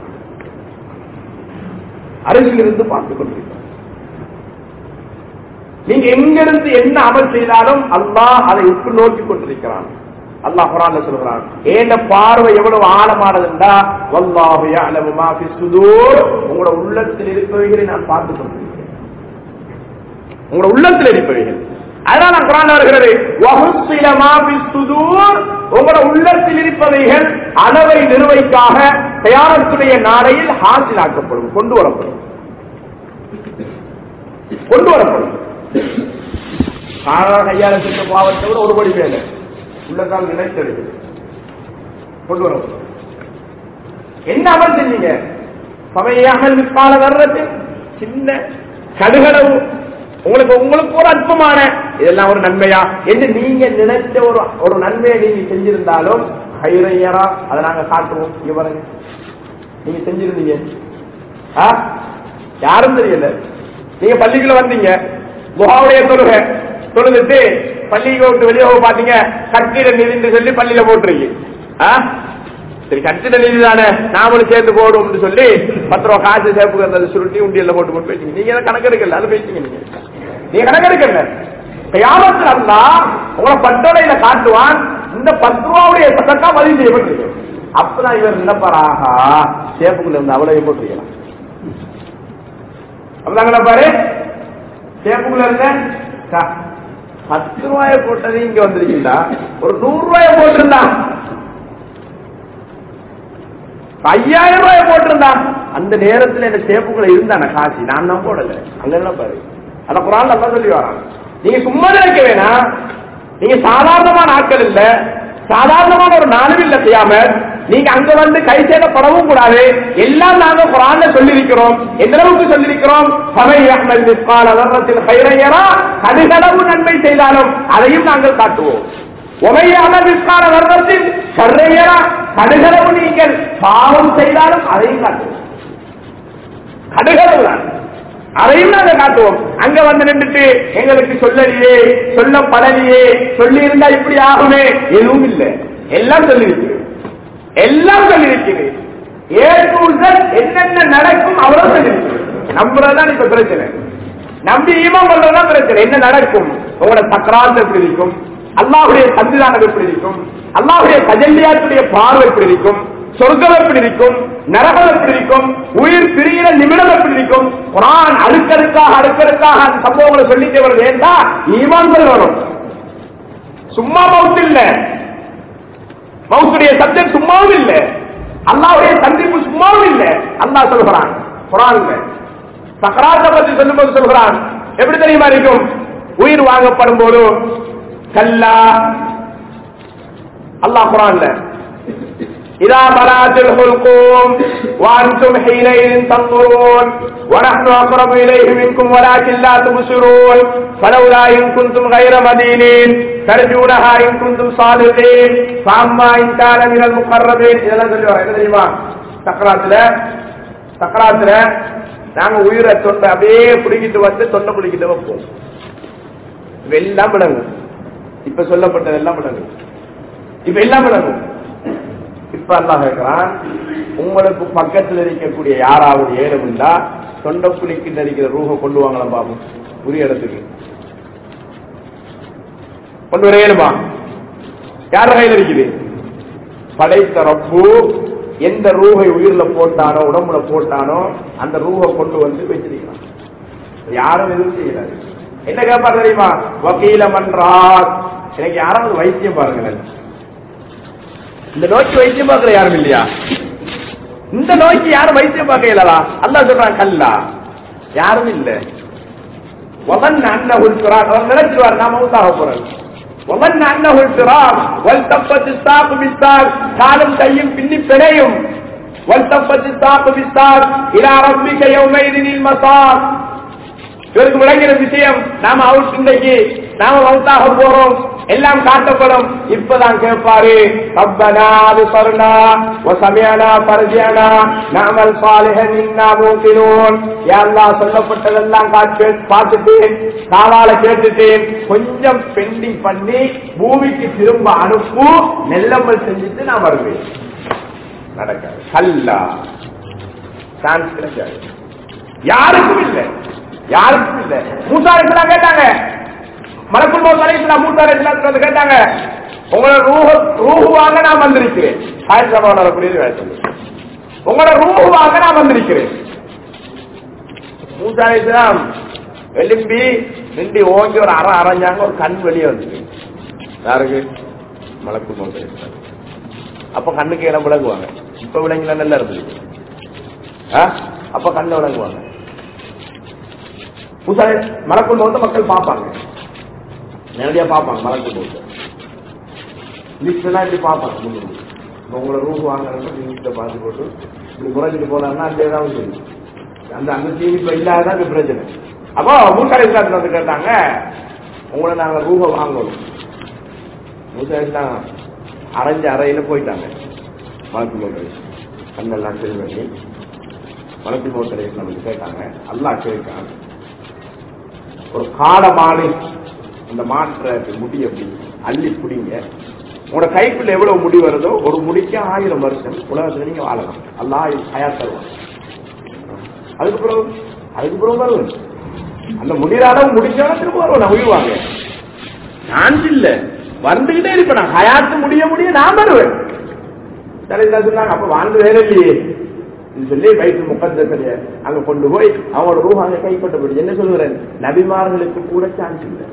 [SPEAKER 1] அரசில் இருந்து பார்த்துக் கொண்டிருக்கிறார் நீங்க எங்கிருந்து என்ன அமல் செய்தாலும் அல்லாஹ் அதை உற்று நோக்கி கொண்டிருக்கிறான் அல்லாஹ் குரான்ல சொல்றான் ஏண்ட பார்வை எவ்வளவு ஆழமானதுண்டா வல்லாஹு யஅலமு மா ஃபி சுதூர் உங்களோட உள்ளத்தில் இருப்பவைகளை நான் பார்த்து கொண்டிருக்கிறேன் உங்களோட உள்ளத்தில் இருப்பவைகள் அதனால நான் குரான் வருகிறது வஹுஸ்ஸில மா ஃபி சுதூர் உங்களோட உள்ளத்தில் இருப்பவைகள் அளவை நிறுவைக்காக தயாரத்துடைய நாளையில் ஹாசிலாக்கப்படும் கொண்டு வரப்படும் கொண்டு வரப்படும் சாதாரண கையால செஞ்ச பாவத்தை விட ஒரு படி மேல உள்ளதால் நினைத்தது கொண்டு வரப்படும் என்ன அமல் செஞ்சீங்க சமையாக நிற்பால வர்றது சின்ன கடுகளவு உங்களுக்கு உங்களுக்கு ஒரு அற்பமான இதெல்லாம் ஒரு நன்மையா என்று நீங்க நினைச்ச ஒரு ஒரு நன்மையை நீங்க செஞ்சிருந்தாலும் ஹைரையரா அதை நாங்க காட்டுவோம் இங்க பாருங்க நீங்க செஞ்சிருந்தீங்க ஆ? யாரும் தெரியல நீங்க பள்ளிக்குள்ள வந்தீங்க முகாவுடைய தொழுகை தொழுதுட்டு பள்ளிக்கு விட்டு வெளியே போக பாத்தீங்க கட்டிட நிதின்னு சொல்லி பள்ளியில போட்டுருக்கீங்க ஆ? சரி கட்டிட நிதி தானே நாமளும் சேர்த்து போடுவோம்னு சொல்லி பத்து ரூபா காசு சேர்ப்பு சுருட்டி உண்டியல்ல போட்டு போட்டு பேசிங்க நீங்க எல்லாம் கணக்கு எடுக்கல அது பேசிங்க நீங்க நீங்க கணக்கு எடுக்கல கயாமத்தில் அல்லா உங்களை பட்டோலையில காட்டுவான் இந்த பத்து ரூபாவுடைய சதக்கா பதிவு செய்யப்பட்டிருக்கு அப்பதான் இவர் நினைப்பாராகா சேப்புக்குள்ள இருந்து அவ்வளவு போட்டிருக்கலாம் அப்பதான் பாரு சேப்புக்குள்ள இருந்த க- பத்து ரூபாய போட்டது இங்க வந்திருக்கீங்களா ஒரு நூறு ரூபாய போட்டிருந்தா ஐயாயிரம் ரூபாய் போட்டிருந்தான் அந்த நேரத்துல இந்த சேப்புக்குள்ள இருந்தான காசி நான் தான் போடல அங்க எல்லாம் பாரு அந்த குரான் நல்லா சொல்லி வரான் நீங்க சும்மா நினைக்க வேணாம் நீங்க சாதாரணமான ஆட்கள் இல்ல சாதாரணமான ஒரு நாளும் இல்ல செய்யாம நீங்க அங்க வந்து கை சேதப்படவும் கூடாது எல்லாம் நாங்க குரான்ல சொல்லியிருக்கிறோம் எந்த அளவுக்கு சொல்லியிருக்கிறோம் சபை அஹ்மத் மிஸ்கால் அதர்ரத்தில் கைரையரா கடுகளவு நன்மை செய்தாலும் அதையும் நாங்கள் காட்டுவோம் உமையான மிஸ்கால வர்ணத்தில் சர்ரையரா கடுகளவு நீங்கள் பாவம் செய்தாலும் அதையும் காட்டுவோம் கடுகளவு தான் அதையும் நாங்க காட்டுவோம் அங்க வந்து நின்றுட்டு எங்களுக்கு சொல்லலையே சொல்ல படலையே சொல்லி இருந்தா இப்படி ஆகுமே எதுவும் இல்லை எல்லாம் சொல்லியிருக்கிறேன் எல்லாம் சொல்லியிருக்கிறேன் ஏ to Z என்னென்ன நடக்கும் அவ்வளவு சொல்லியிருக்கிறேன் நம்புறதுதான் இப்ப பிரச்சனை நம்பி ஈமான் பண்றதுதான் பிரச்சனை என்ன நடக்கும் உங்களோட சக்கராத்து எப்படி இருக்கும் அல்லாஹுடைய சந்திதானம் எப்படி இருக்கும் அல்லாஹுடைய கஜல்யாத்துடைய பார்வை எப்படி இருக்கும் சொர்க்கம் எப்படி இருக்கும் நரகம் எப்படி இருக்கும் உயிர் பிரிகிற நிமிடம் எப்படி இருக்கும் குரான் அடுக்கடுக்காக அடுக்கடுக்காக அந்த சம்பவங்களை சொல்லிட்டே வர வேண்டாம் ஈமான் வரும் சும்மா மவுத்து இல்ல மவுத்துடைய சப்ஜெக்ட் சும்மாவும் இல்ல அல்லாவுடைய சந்திப்பு சும்மாவும் இல்ல அல்லாஹ் சொல்கிறான் குரான் இல்ல சக்கராத்தை பத்தி சொல்லும்போது சொல்கிறான் எப்படி தெரியுமா இருக்கும் உயிர் வாங்கப்படும் போது கல்லா அல்லாஹ் குரான்ல إذا بلغت الحلقوم وأنتم حينئذ تنظرون ونحن أقرب إليه منكم ولكن لا تبصرون فلولا إن كنتم غير مدينين ترجونها إن كنتم صادقين فأما إن كان من المقربين இதெல்லாம் சொல்லி வரேன் என்ன தெரியுமா சக்கராத்துல சக்கராத்துல நாங்க உயிரை தொண்டை அப்படியே பிடிக்கிட்டு வந்து தொண்டை பிடிக்கிட்டு வைப்போம் எல்லாம் விளங்கும் இப்ப சொல்லப்பட்டதெல்லாம் விளங்கும் இப்ப எல்லாம் விளங்கும் இப்ப அல்லாஹ் கேட்கிறான் உங்களுக்கு பக்கத்தில் இருக்கக்கூடிய யாராவது ஏலம் இருந்தா தொண்டை குளிக்கிட்டு இருக்கிற ரூஹ கொண்டு வாங்கலாம் பாபு உரிய இடத்துக்கு கொண்டு வர ஏழுமா யார் கையில் இருக்குது படைத்த ரப்பு எந்த ரூஹை உயிர்ல போட்டானோ உடம்புல போட்டானோ அந்த ரூஹை கொண்டு வந்து வச்சிருக்கிறான் யாரும் எதுவும் செய்யறாரு என்ன கேட்பாரு தெரியுமா வக்கீல மன்றார் எனக்கு யாராவது வைத்தியம் பாருங்களேன் இந்த நோய்க்கு வைத்தியம் பார்க்கிற யாரும் இல்லையா இந்த நோய்க்கு யாரும் வைத்தியம் பார்க்க இயலா அல்லாஹ் சொல்றான் கல்லா யாரும் இல்ல وظن انه الفراق அவர் நினைச்சிருவார் நான் மௌத்தாக போறேன் وظن انه الفراق والتفت الساق بالساق காலும் கையும் பின்னி பிணையும் والتفت الساق بالساق الى ربك يومئذ المساق இவருக்கு விளங்கிற விஷயம் நாம அவுட் இன்றைக்கு நாம மவுத்தாக போறோம் எல்லாம் காட்டப்படும் இப்பதான் கேட்பாரு ரப்பனா விசர்னா வசமியனா பரஜியனா நாமல் சாலிஹன் இன்னா மூக்கினோன் யாரெல்லாம் சொல்லப்பட்டதெல்லாம் காட்டு பார்த்துட்டேன் காலால கேட்டுட்டேன் கொஞ்சம் பெண்டிங் பண்ணி பூமிக்கு திரும்ப அனுப்பு நெல்லமல் செஞ்சுட்டு நான் வருவேன் நடக்காது கல்லா சான்ஸ் கிடைக்காது யாருக்கும் இல்லை யாருக்கும் இல்ல மூசா அலிஸ்லாம் கேட்டாங்க மலக்குள் மோத் அலிஸ்லாம் மூசா அலிஸ்லாம் வந்து கேட்டாங்க உங்களோட ரூஹ ரூஹு வாங்க நான் வந்திருக்கிறேன் ஆயிரத்தி சபாவில் வரக்கூடியது வேலை சொல்லு உங்களோட ரூஹு வாங்க நான் வந்திருக்கிறேன் மூசா அலிஸ்லாம் எலும்பி நின்று ஓங்கி ஒரு அரை அரைஞ்சாங்க ஒரு கண் வெளியே வந்துச்சு யாருக்கு மலக்குள் மோத் அலிஸ்லாம் அப்ப கண்ணுக்கு இடம் விளங்குவாங்க இப்ப விளங்கினா நல்லா இருந்தது ஆ? அப்ப கண்ணை விளங்குவாங்க புதுசா மலக்குள் மௌத்த மக்கள் பார்ப்பாங்க நேரடியா பார்ப்பாங்க மலக்குள் மௌத்த லிஸ்ட் எல்லாம் இப்படி பார்ப்பாங்க முன்னாடி. இப்ப உங்களை ரூம் வாங்குறப்ப லிஸ்ட பார்த்து போட்டு இப்படி குறைஞ்சிட்டு போனாருன்னா அந்த ஏதாவது சொல்லி அந்த அந்த டிவி இப்ப இல்லாதான் இப்ப பிரச்சனை அப்போ மூசாரி இஸ்லாத்துல வந்து கேட்டாங்க உங்களை நாங்க ரூப வாங்கணும் மூசாரி இஸ்லாம் அரைஞ்ச அறையில போயிட்டாங்க மலக்குள் மௌத்த கண்ணெல்லாம் சரி பண்ணி மலக்குள் மௌத்த நமக்கு கேட்டாங்க அல்லாஹ் கேட்கான் ஒரு காடை மாடு அந்த மாற்ற முடி அப்படி அள்ளி பிடிங்க உங்களோட கைக்குள்ள எவ்வளவு முடி வருதோ ஒரு முடிக்கு ஆயிரம் வருஷம் உலகத்துல நீங்க வாழலாம் அல்லாஹ் ஹயா தருவான் அதுக்கு பிறகு அதுக்கு பிறகு வருவேன் அந்த முடிராளவு முடிச்சாலும் திரும்ப வருவேன் உயிர்வாங்க நான் இல்ல வந்துகிட்டே இருப்பேன் நான் ஹயாத்து முடிய முடிய நான் வருவேன் தலையில சொன்னாங்க அப்ப வாழ்ந்து வேற இல்லையே இது சொல்லி வயிற்று முக்கத்தடைய அங்க கொண்டு போய் அவங்களோட ரூஹ் அங்க கைப்பற்றப்படும் என்ன சொல்லுகிறேன் நபிமார்களுக்கு கூட சான்ஸ் இல்லை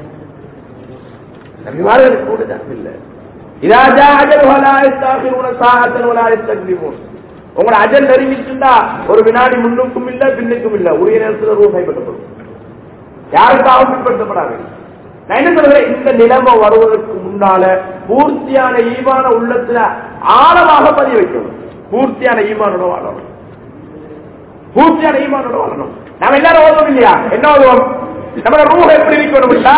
[SPEAKER 1] நபிமார்களுக்கு கூட சான்ஸ் இல்லை இராஜா அஜல் வலா இஸ்தாகிருன சாஹத்தன் வலா இஸ்தக்ரிமூன் உங்களோட அஜல் நெருங்கிட்டுண்டா ஒரு வினாடி முன்னுக்கும் இல்ல பின்னுக்கும் இல்ல உரிய நேரத்தில் ரூஹ் கைப்பற்றப்படும் யாருக்காகவும் பின்பற்றப்படாது நான் என்ன சொல்றேன் இந்த நிலைமை வருவதற்கு முன்னால பூர்த்தியான ஈமான உள்ளத்துல ஆழமாக பதிய வைக்கணும் பூர்த்தியான ஈமானோட வாழணும் பூர்த்தியான ஈமானோட வாழணும் நாம எல்லாரும் ஓதுவோம் இல்லையா என்ன ஓதுவோம் நம்ம ரூஹ எப்படி இருக்கணும்னா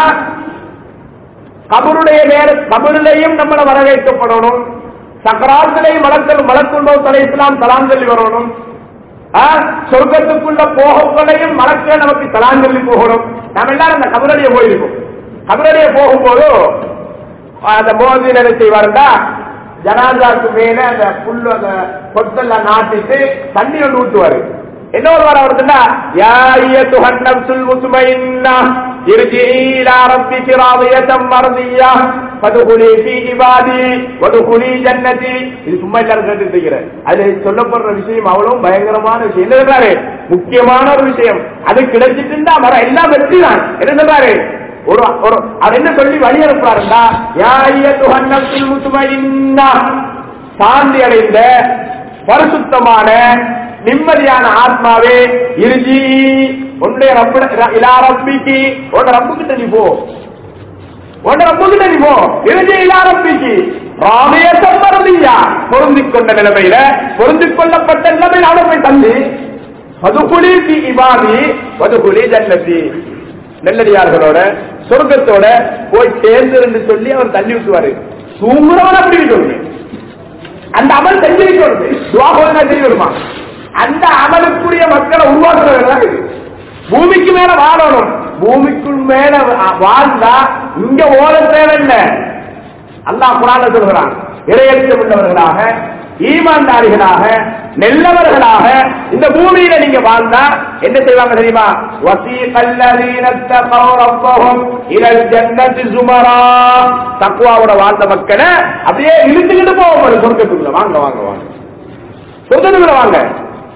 [SPEAKER 1] கபருடைய நேர கபருலையும் நம்மளை வரவேற்கப்படணும் சக்கராத்திலையும் மலக்கள் மலக்குள்ளோ தலை இஸ்லாம் தலாம் சொல்லி வரணும் ஆ, சொர்க்கத்துக்குள்ள போகங்களையும் மலக்கள் நமக்கு தலாம் சொல்லி போகணும் நாம எல்லாரும் அந்த கபரடிய போயிருக்கோம் கபரடிய போகும்போது அந்த மோதி என்ன செய்வாருண்டா ஜனாதாக்கு மேல அந்த புல்லு அந்த கொத்தெல்லாம் நாட்டிட்டு தண்ணி ஒன்று ஊட்டுவாரு என்ன ஒரு வர வருதுன்னா யா ஐயத்துஹன் நப்சுல் முத்மைன்னா இர்ஜி இலா ரப்பிகி ராதியதம் மர்தியா ஃபதுகுலி ஃபீ இபாதி வதுகுலி ஜன்னதி இது சும்மா எல்லாரும் கேட்டுட்டு இருக்கிறேன் அது சொல்லப்படுற விஷயம் அவ்வளவு பயங்கரமான விஷயம் என்ன சொல்றாரு முக்கியமான ஒரு விஷயம் அது கிடைச்சிட்டு வர எல்லாம் வெற்றி தான் என்ன சொல்றாரு ஒரு ஒரு அவர் என்ன சொல்லி வழி அனுப்புறாருண்டா யா ஐயத்துஹன் நப்சுல் முத்மைன்னா சாந்தி அடைந்த பரிசுத்தமான நிம்மதியான ஆத்மாவே இருஜி உன்னுடைய ரப்ப இலா ரப்பிக்கு உன்னோட ரப்பு கிட்ட நீ போ உன்னோட ரப்பு கிட்ட நீ போ இருஜி இலா ரப்பிக்கு ராமேசம் மருந்தியா பொருந்திக் கொண்ட நிலைமையில பொருந்திக் கொள்ளப்பட்ட நிலைமையில் அவனை போய் தந்து மதுகுலி தி இபாதி மதுகுலி ஜன்னதி நெல்லடியார்களோட சொர்க்கத்தோட போய் சேர்ந்து சொல்லி அவர் தள்ளி விட்டுவாரு தூங்குறவன் அப்படி விட்டு அந்த அமல் செஞ்சிருக்கிறது துவாகோதனா தெரிய வருமா அந்த அமலுக்குரிய மக்களை உருவாக்குறது பூமிக்கு மேல வாழணும் பூமிக்குள் மேல வா- வாழ்ந்தா இங்க ஓட தேவையில்லை அல்லாஹ் குரான சொல்கிறான் இரையச்சம் உள்ளவர்களாக ஈமான்தாரிகளாக நெல்லவர்களாக இந்த பூமியில நீங்க வாழ்ந்தா என்ன செய்வாங்க தெரியுமா வசீகல்லதீன தகவ ரப்பஹும் இலல் ஜன்னதி சுமரா தக்வாவோட வாழ்ந்த மக்களை அப்படியே இழுத்துக்கிட்டு போவோம் சொர்க்கத்துக்குள்ள வாங்க வாங்க வாங்க சொர்க்கத்துக்குள்ள வாங்க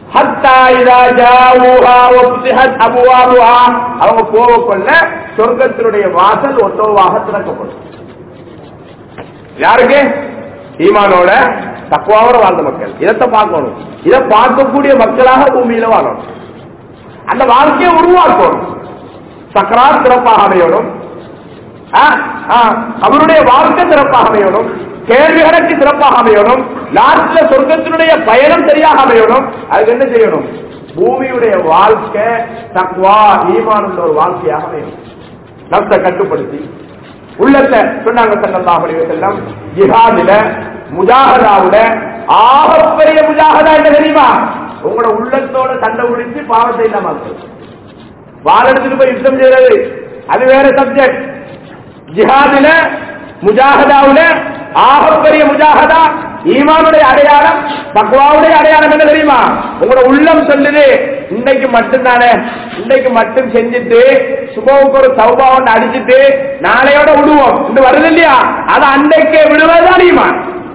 [SPEAKER 1] ஹத்தா இதா ஜாவுஹா வஃப்திஹத் அபுவாபுஹா அவங்க போகக்கொள்ள சொர்க்கத்தினுடைய வாசல் ஒட்டோவாக திறக்கப்படும் யாருக்கு ஈமானோட தக்குவாவோட வாழ்ந்த மக்கள் இதத்தை பார்க்கணும் இதை பார்க்கக்கூடிய மக்களாக பூமியில வாழணும் அந்த வாழ்க்கையை உருவாக்கணும் சக்கராத் சிறப்பாக அமையணும் ஆ, ஆ, அவருடைய வாழ்க்கை சிறப்பாக அமையணும் கேள்வி கணக்கு சிறப்பாக அமையணும் லாஸ்ட்ல சொர்க்கத்தினுடைய பயணம் சரியாக அமையணும் அதுக்கு என்ன செய்யணும் பூமியுடைய வாழ்க்கை தக்வா ஈமான் உள்ள ஒரு வாழ்க்கையாக அமையணும் நப்சை கட்டுப்படுத்தி உள்ளத்தை சொன்னாங்க சல்லல்லாஹு அலைஹி வஸல்லம் ஜிஹாதுல முஜாஹதாவுல ஆகப்பெரிய முஜாஹதா என்ன தெரியுமா உங்களோட உள்ளத்தோட சண்டை உடிச்சு பாவத்தை இல்லாம வாழ எடுத்துட்டு போய் யுத்தம் செய்யறது அது வேற சப்ஜெக்ட் ஜிஹாதுல முஜாஹதாவுல ஆகப்பெரிய முஜாஹதா ஈமானுடைய அடையாளம் தக்வாவுடைய அடையாளம் என்ன தெரியுமா உங்களோட உள்ளம் சொல்லுது இன்னைக்கு மட்டும்தானே இன்னைக்கு மட்டும் செஞ்சுட்டு சுபவுக்கு ஒரு சௌபா ஒன்று அடிச்சுட்டு நாளையோட விடுவோம் இந்த வருது இல்லையா அது அன்னைக்கே விடுவதுதான் ஈமான்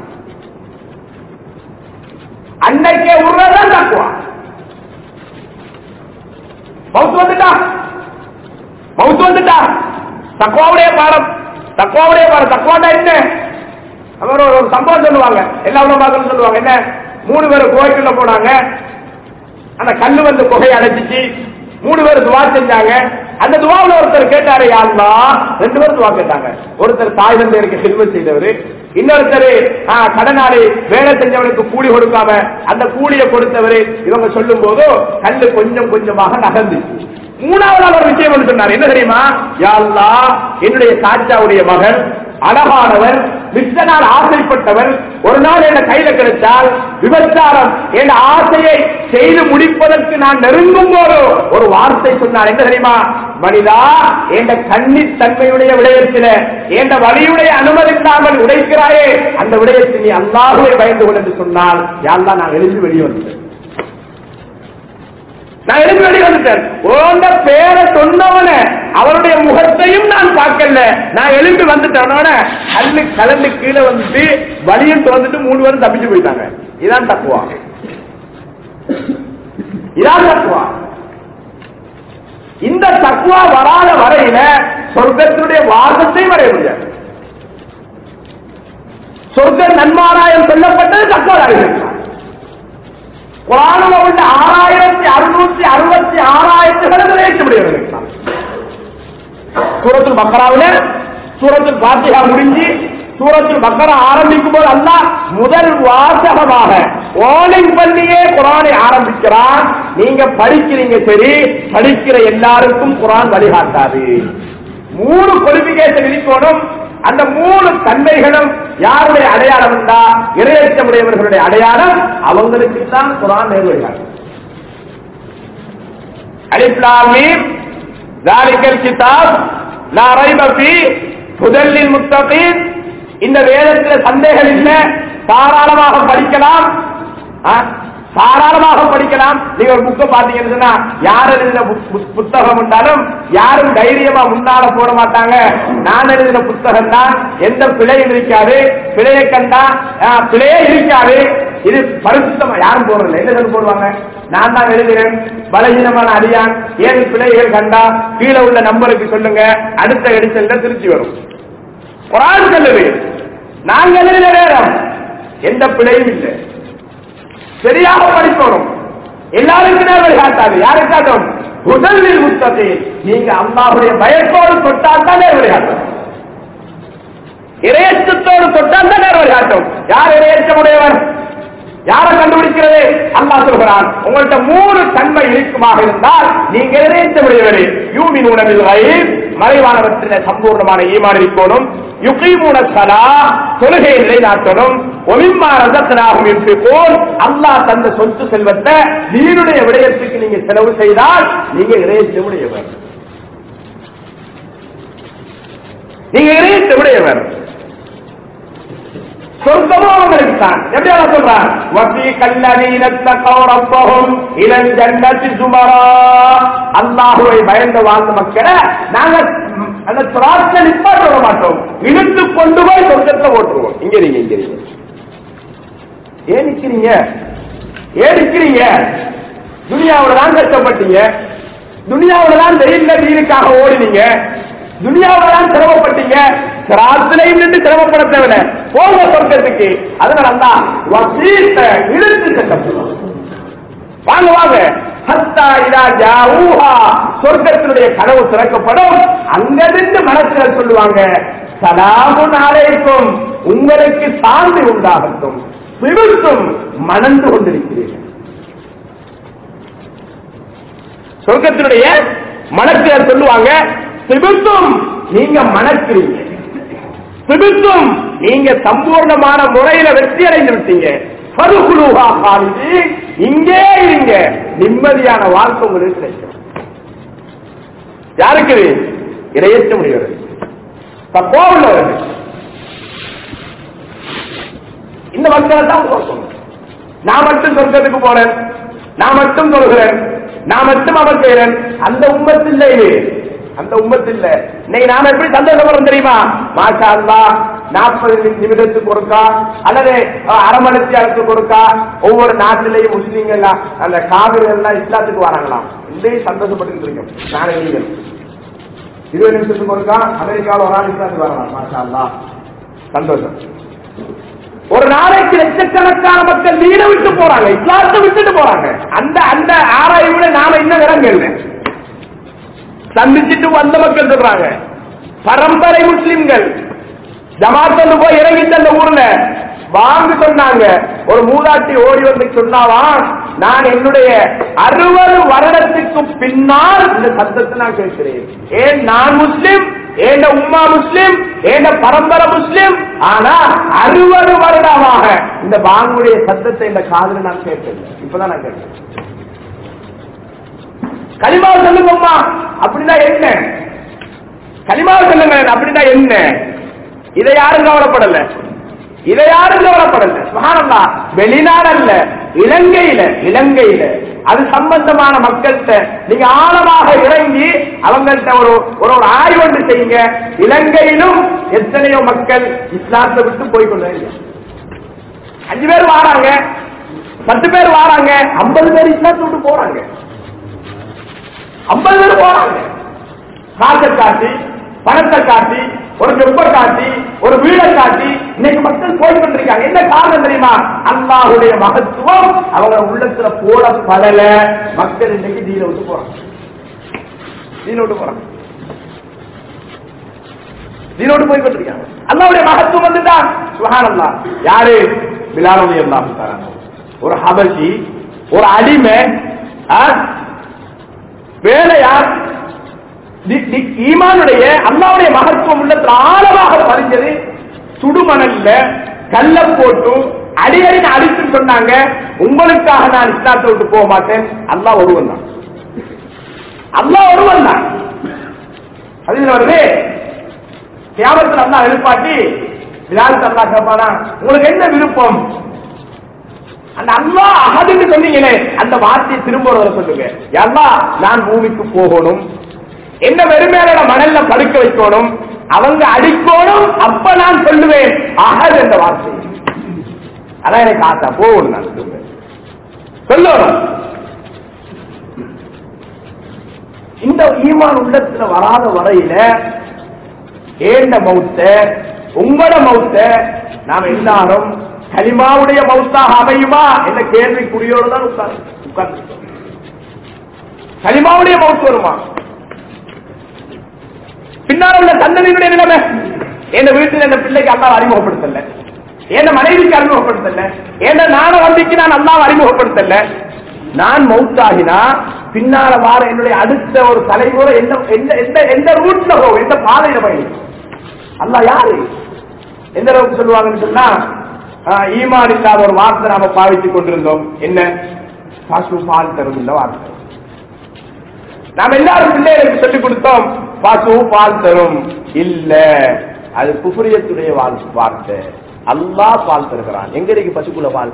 [SPEAKER 1] அன்னைக்கே விடுவதுதான் தக்குவா மவுத்து வந்துட்டா மவுத்து வந்துட்டா தக்குவாவுடைய பாடம் தக்குவாவுடைய பாடம் தக்குவாண்டா என்ன அவர் ஒரு ஒரு சம்பவம் சொல்லுவாங்க எல்லா உலகம் சொல்லுவாங்க என்ன மூணு பேர் கோயிலுக்குள்ள போனாங்க அந்த கல்லு வந்து குகையை அடைச்சிச்சு மூணு பேர் துவா செஞ்சாங்க அந்த துவாவுல ஒருத்தர் கேட்டாரு யாருலா ரெண்டு பேரும் துவா கேட்டாங்க ஒருத்தர் தாய் தந்தையருக்கு செல்வம் செய்தவர் இன்னொருத்தர் ஆ, கடனாளி வேலை செஞ்சவனுக்கு கூலி கொடுக்காம அந்த கூலியை கொடுத்தவர் இவங்க சொல்லும் போது கல்லு கொஞ்சம் கொஞ்சமாக நகர்ந்துச்சு மூணாவது அவர் விஷயம் ஒன்று சொன்னார் என்ன தெரியுமா யாழ்லா என்னுடைய சாச்சாவுடைய மகன் அழகானவர் மிச்ச நாள் ஆசைப்பட்டவர் ஒரு நாள் என்ன கையில கிடைத்தால் விபச்சாரம் என் ஆசையை செய்து முடிப்பதற்கு நான் நெருங்கும் போது ஒரு வார்த்தை சொன்னார் என்ன தெரியுமா மனிதா என்ற கண்ணித் தன்மையுடைய விடயத்தில என்ற வழியுடைய அனுமதி இல்லாமல் உடைக்கிறாயே அந்த விடயத்தில் நீ அல்லாஹுவை பயந்து கொள் என்று சொன்னால் யாரெல்லாம் நான் எழுந்து வெளியே வந்தேன் நான் எழுந்து வெளியே வந்துட்டேன் உன்ன பேரை சொன்னவன அவருடைய முகத்தையும் நான் பார்க்கல நான் எழுந்து வந்துட்டவனோட கல்லு கலந்து கீழே வந்துட்டு வழியும் திறந்துட்டு மூணு பேரும் தப்பிச்சு போயிட்டாங்க இதான் தக்குவா இதான் தக்குவா இந்த தக்குவா வராத வரையில சொர்க்கத்தினுடைய வாசத்தை வரைய முடியாது சொர்க்க நன்மாராயம் சொல்லப்பட்டது தக்குவா இருக்கிறார் குரானில் உள்ள ஆறாயிரத்தி அறுநூத்தி அறுபத்தி ஆறாயிரத்துகளை நிறைவேற்ற முடியாது சூரத்தில் பக்கராவில் சூரத்தில் பாத்தியா முடிஞ்சு சூரத்தில் பக்கரா ஆரம்பிக்கும் போது அல்ல முதல் வாசகமாக ஓலிங் பண்ணியே குரானை ஆரம்பிக்கிறான் நீங்க படிக்கிறீங்க சரி படிக்கிற எல்லாருக்கும் குரான் வழிகாட்டாது மூணு குவாலிபிகேஷன் இருக்கணும் அந்த மூணு தன்மைகளும் யாருடைய அடையாளம் என்றா இரையற்றமுடையவர்களுடைய அடையாளம் அவங்களுக்கு தான் குரான் நேர்வழிகாட்டும் அலிப்லாமீம் தாலிக்கல் கிதாப் லா ரைப ஃபீ ஹுதல்லில் முத்தகீன் இந்த வேதத்தில் சந்தேகம் இல்லை தாராளமாக படிக்கலாம் ஆ? தாராளமாக படிக்கலாம் நீங்க ஒரு புக்கை பாத்தீங்கன்னு சொன்னா யார் எழுதின புக்- புக்- புத்தகம் இருந்தாலும் யாரும் தைரியமா முன்னால போட மாட்டாங்க நான் எழுதின புத்தகம் தான் எந்த பிழையும் இருக்காது பிழையை கண்டா ஆ, பிழையே இருக்காது இது பரிசுத்தமா யாரும் போடுறதில்லை என்ன சொல்லி போடுவாங்க நான் தான் எழுதுகிறேன் பலகீனமான அடியான் ஏன் பிழைகள் கண்டா கீழே உள்ள நம்பருக்கு சொல்லுங்க அடுத்த எடிஷன்ல திருச்சி வரும் குரான் சொல்லுது நாங்க எழுதின நேரம் எந்த பிழையும் இல்லை சரியாக படிக்கணும் எல்லாருக்கும் நேர்வழி காட்டாது யாரை காட்டும் முதலில் முத்தத்தை நீங்க அல்லாஹுடைய பயத்தோடு தொட்டால் தான் நேர்வழி காட்டும் இரையச்சத்தோடு தொட்டால் தான் நேர்வழி காட்டும் யார் இரையச்சமுடையவர் யாரை கண்டுபிடிக்கிறது அல்லாஹ் சொல்கிறான் உங்கள்ட்ட மூணு தன்மை இருக்குமாக இருந்தால் நீங்க இறையச்சமுடையவரே யூமின் உணவில் மறைவானவற்றின சம்பூர்ணமான ஈமான் இருக்கணும் யுகீமுன சலா தொழுகையை நிலைநாட்டணும் ஒமிம்மா ரசத்தினாகும் என்று போல் அல்லாஹ் தந்த சொத்து செல்வத்தை நீருடைய விடயத்துக்கு நீங்க செலவு செய்தால் நீங்க இறையச்சமுடையவர் நீங்க இறையச்சமுடையவர் சொர்க்கமும் அவங்களுக்கு தான் எப்படி அவன் சொல்றான் வசி கல்லதீனத்த கௌரப்பகும் இளம் ஜன்னதி சுமரா அல்லாஹுவை பயந்து வாழ்ந்த மக்களை நாங்க ம், அந்த சுராட்ச நிப்பாட்ட விட மாட்டோம் இழுத்து கொண்டு போய் சொர்க்கத்துல போட்டுருவோம் இங்க நீங்க இங்க நீங்க ஏன் நிக்கிறீங்க ஏன் நிக்கிறீங்க துனியாவுல தான் கஷ்டப்பட்டீங்க துனியாவுல தான் வெயில்ல நீருக்காக ஓடினீங்க துனியாவுல தான் சிரமப்பட்டீங்க சிராத்திலையும் நின்று சிரமப்பட தேவையில்ல போக சொர்க்கத்துக்கு அதனால தான் வசீத்த இழுத்து கட்டப்படுவாங்க வாங்க வாங்க ஹத்தா இதா ஜாஊஹா சொர்க்கத்தினுடைய கனவு திறக்கப்படும் அங்கிருந்து மனசில் சொல்லுவாங்க சலாமுன் அலைக்கும் உங்களுக்கு சாந்தி உண்டாகட்டும் சிறுத்தும் மணந்து கொண்டிருக்கிறீர்கள் சொர்க்கத்தினுடைய மனசில் சொல்லுவாங்க சிபித்தும் நீங்க மணக்கிறீங்க சிபித்தும் நீங்க சம்பூர்ணமான முறையில வெற்றி அடைந்து விட்டீங்க பருகுலுகா காலிது இங்கே இருங்க நிம்மதியான வாழ்க்கை உங்களுக்கு கிடைக்கும் யாருக்கு இது? இரையற்ற முடிகிறது கோவில்லவர்கள் இந்த மக்களை தான் சொல்லணும் நான் மட்டும் சொர்க்கத்துக்கு போறேன் நான் மட்டும் சொல்கிறேன் நான் மட்டும் அவர் செய்யறேன் அந்த உம்மத்து இல்லை இது அந்த உம்மத்து இல்ல இன்னைக்கு நாம எப்படி சந்தோஷப்படுறோம் தெரியுமா மாஷா அல்லா நாற்பது நிமிடத்துக்கு ஒருக்கா அல்லது அஹ், அரை மணி நேரத்துக்கு ஒருக்கா ஒவ்வொரு நாட்டிலேயும் முஸ்லீம்கள் அந்த காவிரிகள் எல்லாம் இஸ்லாத்துக்கு வராங்களாம் இதையும் சந்தோஷப்பட்டு இருக்கோம் நானே நீங்கள் இருபது நிமிஷத்துக்கு ஒருக்கா அமெரிக்காவில் ஒரு ஆள் இஸ்லாத்துக்கு வரலாம் மாஷா அல்லா சந்தோஷம் ஒரு நாளைக்கு லட்சக்கணக்கான மக்கள் வீட விட்டு போறாங்க இஸ்லாத்தை விட்டுட்டு போறாங்க அந்த அந்த ஆராய்வுல நாம இன்னும் இறங்கல சந்திச்சுட்டு வந்த மக்கள் சொல்றாங்க பரம்பரை முஸ்லிம்கள் ஜமாத்தந்து போய் இறங்கிட்டு அந்த ஊர்ல வாங்க சொன்னாங்க ஒரு மூதாட்டி ஓடி வந்து சொன்னாவா நான் என்னுடைய அறுபது வருடத்துக்கு பின்னால் இந்த சத்தத்தை நான் கேட்கிறேன் ஏன் நான் முஸ்லிம் ஏண்ட உம்மா முஸ்லிம் ஏண்ட பரம்பரை முஸ்லிம் ஆனா அறுபது வருடமாக இந்த பாங்குடைய சத்தத்தை இந்த காதுல நான் கேட்கல இப்பதான் நான் கேட்கிறேன் கலிமா சொல்லுங்கம்மா அப்படின்னா என்ன கலிமா சொல்லுங்க அப்படின்னா என்ன இதை யாரும் கவலைப்படல இதை யாரும் கவலைப்படல சுகானந்தா வெளிநாடல்ல இலங்கையில இலங்கையில அது சம்பந்தமான மக்கள்கிட்ட நீங்க ஆழமாக இறங்கி அவங்கள்ட்ட ஒரு ஒரு ஒரு ஆய்வு ஒன்று செய்யுங்க இலங்கையிலும் எத்தனையோ மக்கள் இஸ்லாத்தை விட்டு போய் கொண்டு அஞ்சு பேர் வாராங்க பத்து பேர் வாராங்க ஐம்பது பேர் இஸ்லாத்தை விட்டு போறாங்க ஐம்பது பேர் போறாங்க காசை காட்டி பணத்தை காட்டி ஒரு வெப்ப காட்டி ஒரு வீடை காட்டி இன்னைக்கு மக்கள் போய் கொண்டிருக்காங்க என்ன காரணம் தெரியுமா அல்லாஹுடைய மகத்துவம் அவங்க உள்ளத்துல போடப்படல மக்கள் இன்னைக்கு தீன விட்டு போறாங்க தீன விட்டு போறாங்க தீனோடு போய் கொண்டிருக்காங்க அல்லாவுடைய மகத்துவம் வந்துதான் சுகானல்லா யாரு பிலாலுடைய எல்லாம் ஒரு ஹபசி ஒரு அடிமை ஆ? வேலையார் தி- தி- ஈமானுடைய அல்லாவுடைய மகத்துவம் உள்ளத்துல ஆழமாக பதிஞ்சது சுடுமணல்ல கல்ல போட்டு அடிக்கடி அடித்து சொன்னாங்க உங்களுக்காக நான் இஸ்லாத்தை விட்டு போக மாட்டேன் அல்லாஹ் ஒருவன் தான் அல்லாஹ் ஒருவன் தான் அது வருது தியாகத்தில் அல்லாஹ் எழுப்பாட்டி விழாவில் அல்லாஹ் கேட்பானா உங்களுக்கு என்ன விருப்பம் அந்த அல்லா அகதுன்னு சொன்னீங்களே அந்த வார்த்தையை திரும்ப ஒரு தடவை சொல்லுங்க அல்லா நான் பூமிக்கு போகணும் என்ன வெறுமையான மணல்ல படுக்க வைக்கணும் அவங்க அடிக்கணும் அப்ப நான் சொல்லுவேன் அகது என்ற வார்த்தை அதான் எனக்கு ஆசை போகணும் நான் சொல்லுவேன் சொல்லணும் இந்த ஈமான் உள்ளத்துல வராத வரையில ஏண்ட மௌத்த உங்களோட மௌத்த நாம எல்லாரும் கலிமாவுடைய மௌத்தாக அமையுமா என்ற கேள்விக்குறியோடு தான் உட்கார்ந்து உட்கார்ந்து கலிமாவுடைய மௌத் வருமா பின்னால் உள்ள சந்ததியினுடைய நிலைமை என் வீட்டில் என் பிள்ளைக்கு அல்லாஹ் அறிமுகப்படுத்தல என் மனைவிக்கு அறிமுகப்படுத்தல என் நான வண்டிக்கு நான் அல்லாஹ் அறிமுகப்படுத்தல நான் மௌத்தாகினா பின்னால வார என்னுடைய அடுத்த ஒரு தலைமுறை எந்த எந்த எந்த எந்த ரூட்ல போகும் எந்த பாதையில பயணிக்கும் அல்லாஹ் யாரு எந்த அளவுக்கு சொல்லுவாங்கன்னு சொன்னா ஆஹ், ஈமான் இல்லாத ஒரு வார்த்தை நாம பாவித்துக் கொண்டிருந்தோம் என்ன பசு பால் தரும் இந்த வார்த்தை நாம் எல்லாரும் பிள்ளைகளுக்கு சொல்லிக் கொடுத்தோம் பசு பால் தரும் இல்ல அது குஃபரியத்துடைய வாழ் வார்த்தை அல்லாஹ் பால் தருகிறான் எங்க இருக்கு பசுக்குள்ள பால்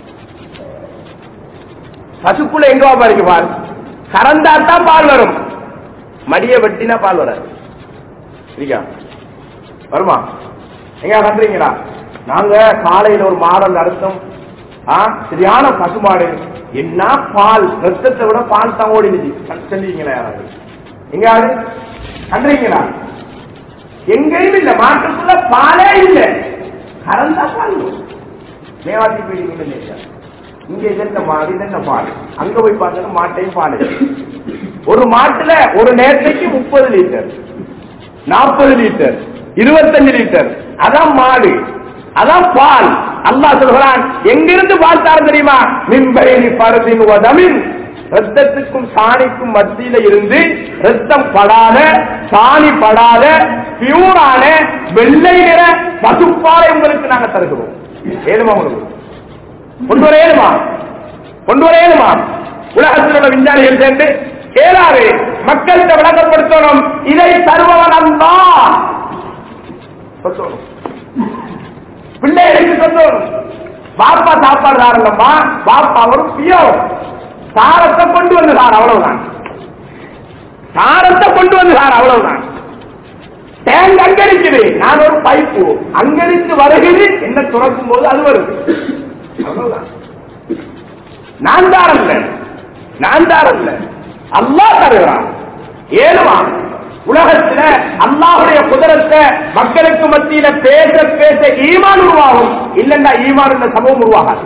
[SPEAKER 1] பசுக்குள்ள எங்க வாப்பா இருக்கு பால் கறந்தா தான் பால் வரும் மடிய வெட்டினா பால் வராது இருக்கா வருமா எங்க கட்டுறீங்களா நாங்க காலையில ஒரு மாடல் அர்த்தம் ஆ, சரியான பசுமாடு என்ன பால் ரத்தத்தை விட பால் தான் ஓடிடுச்சு செஞ்சீங்களா யாராவது எங்கயாவது கண்டுறீங்களா எங்கேயும் இல்ல மாட்டுக்குள்ள பாலே இல்ல கறந்தா பால் மேவாட்டி போயிட்டீங்க இங்க இது என்ன மாடு இது என்ன பால் அங்க போய் பார்த்தா மாட்டையும் பால் இருக்கு. ஒரு மாட்டுல ஒரு நேரத்தைக்கு முப்பது லிட்டர் நாற்பது லிட்டர் இருபத்தஞ்சு லிட்டர் அதான் மாடு அதான் பால் அல்லாஹ் சொல்கிறான் எங்கிருந்து பால் தாரம் தெரியுமா மின்பைனி பரதின் வதமின் ரத்தத்துக்கும் சாணிக்கும் மத்தியில இருந்து ரத்தம் படாத சாணி படாத பியூரான வெள்ளை நிற பசுப்பாலை உங்களுக்கு நாங்க தருகிறோம் ஏழுமா உங்களுக்கு கொண்டு வர ஏழுமா கொண்டு வர ஏழுமா உலகத்தில் உள்ள விஞ்ஞானிகள் சேர்ந்து ஏழாறு மக்கள்கிட்ட விளங்கப்படுத்தணும் இதை தருபவன் அல்லா சொல்லணும் பிள்ளைகளுக்கு சொல்லணும் பாப்பா சாப்பாடு தாரங்கம்மா பாப்பா ஒரு பியோ சாரத்தை கொண்டு வந்து சார் அவ்வளவுதான் சாரத்தை கொண்டு வந்து சார் அவ்வளவுதான் டேங்க் அங்கடிக்குது நான் ஒரு பைப்பு அங்கடித்து வருகிறது என்ன துறக்கும் போது அது வருது அவ்வளவுதான் நான் தாரல்ல நான் தாரல்ல அல்லாஹ் தருகிறான் ஏழுமா உலகத்துல அல்லாஹுடைய குதிரத்தை மக்களுக்கு மத்தியில பேச பேச ஈமான் உருவாகும் இல்லன்னா ஈமான் இந்த சமூகம் உருவாகாது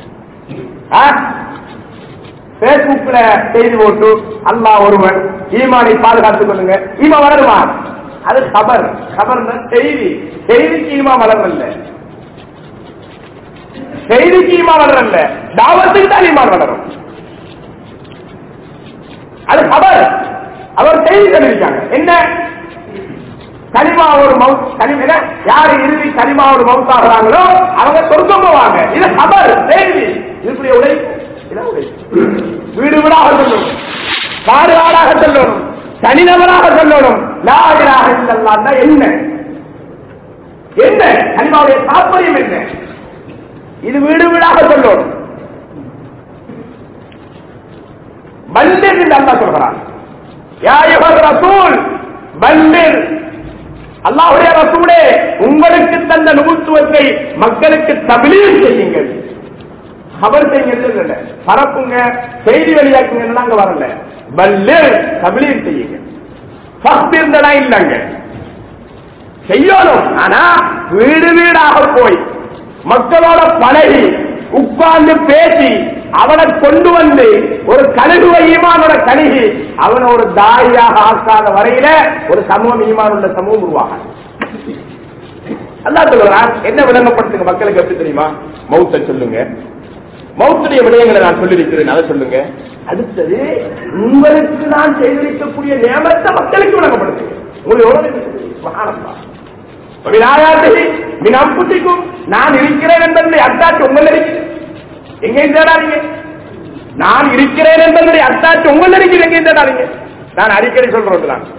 [SPEAKER 1] பேஸ்புக்ல செய்தி போட்டு அல்லாஹ் ஒருவன் ஈமானை பாதுகாத்துக் கொள்ளுங்க ஈமா வளருமா அது கபர் கபர் செய்தி செய்திக்கு ஈமா வளரல செய்திக்கு ஈமா வளரல தாவத்துக்கு தான் ஈமான் வளரும் அது கபர் அவர் செய்தி தெரிவிக்காங்க என்ன கனிமா ஒரு மவுத் கனிம என்ன? யாரு இறுதி கனிமா ஒரு மவுத் ஆகுறாங்களோ அவங்க சொர்க்கம் போவாங்க இது கபர் செய்தி இப்படி உழைப்பு இதான் உழைப்பு. வீடு வீடாக சொல்லணும் காடு காடாக சொல்லணும் தனிநபராக சொல்லணும் லாயிராக இல்லல்லான்னா என்ன என்ன கனிமாவுடைய தாற்பயம் என்ன இது வீடு வீடாக சொல்லணும் பல்லிர் என்று அல்லா சொல்கிறான் யா யுகர் ரசூல் பல்லிர் அல்லாஹுடைய ரசூலே உங்களுக்கு தந்த நுகுத்துவத்தை மக்களுக்கு தபிலீர் செய்யுங்கள் கபர் செய்யுங்க இல்ல பரப்புங்க செய்தி வெளியாக்குங்க அங்க வரல பல்லிர் தபிலீர் செய்யுங்க ஃபஸ்ட் இருந்ததா இல்லங்க செய்யணும் ஆனா வீடு வீடாக போய் மக்களோட பழகி உட்கார்ந்து பேசி அவனை கொண்டு வந்து ஒரு கழுகுவ ஈமானோட கழுகி அவனை ஒரு தாயாக ஆக்காத வரையில ஒரு சமூகம் ஈமான் உள்ள சமூகம் உருவாக அல்லா சொல்லுறான் என்ன விளங்கப்படுத்துங்க மக்களுக்கு எப்படி தெரியுமா மௌத்த சொல்லுங்க மௌத்துடைய விடயங்களை நான் சொல்லியிருக்கிறேன் அதை சொல்லுங்க அடுத்தது உங்களுக்கு நான் செய்திருக்கக்கூடிய நியமத்தை மக்களுக்கு விளங்கப்படுத்துங்க உங்களுக்கு எவ்வளவு சுபஹானல்லாஹ். விநாயாசி மினம்புத்திக்கும் நான் இருக்கிறேன் என்பதை அத்தாச்சு உங்கள் இருக்குது எங்கேயும் தேடாதீங்க நான் இருக்கிறேன் என்பதை அத்தாச்சு உங்கள் இருக்குது எங்கேயும் தேடாதீங்க நான் அடிக்கடி சொல்றேன் நான்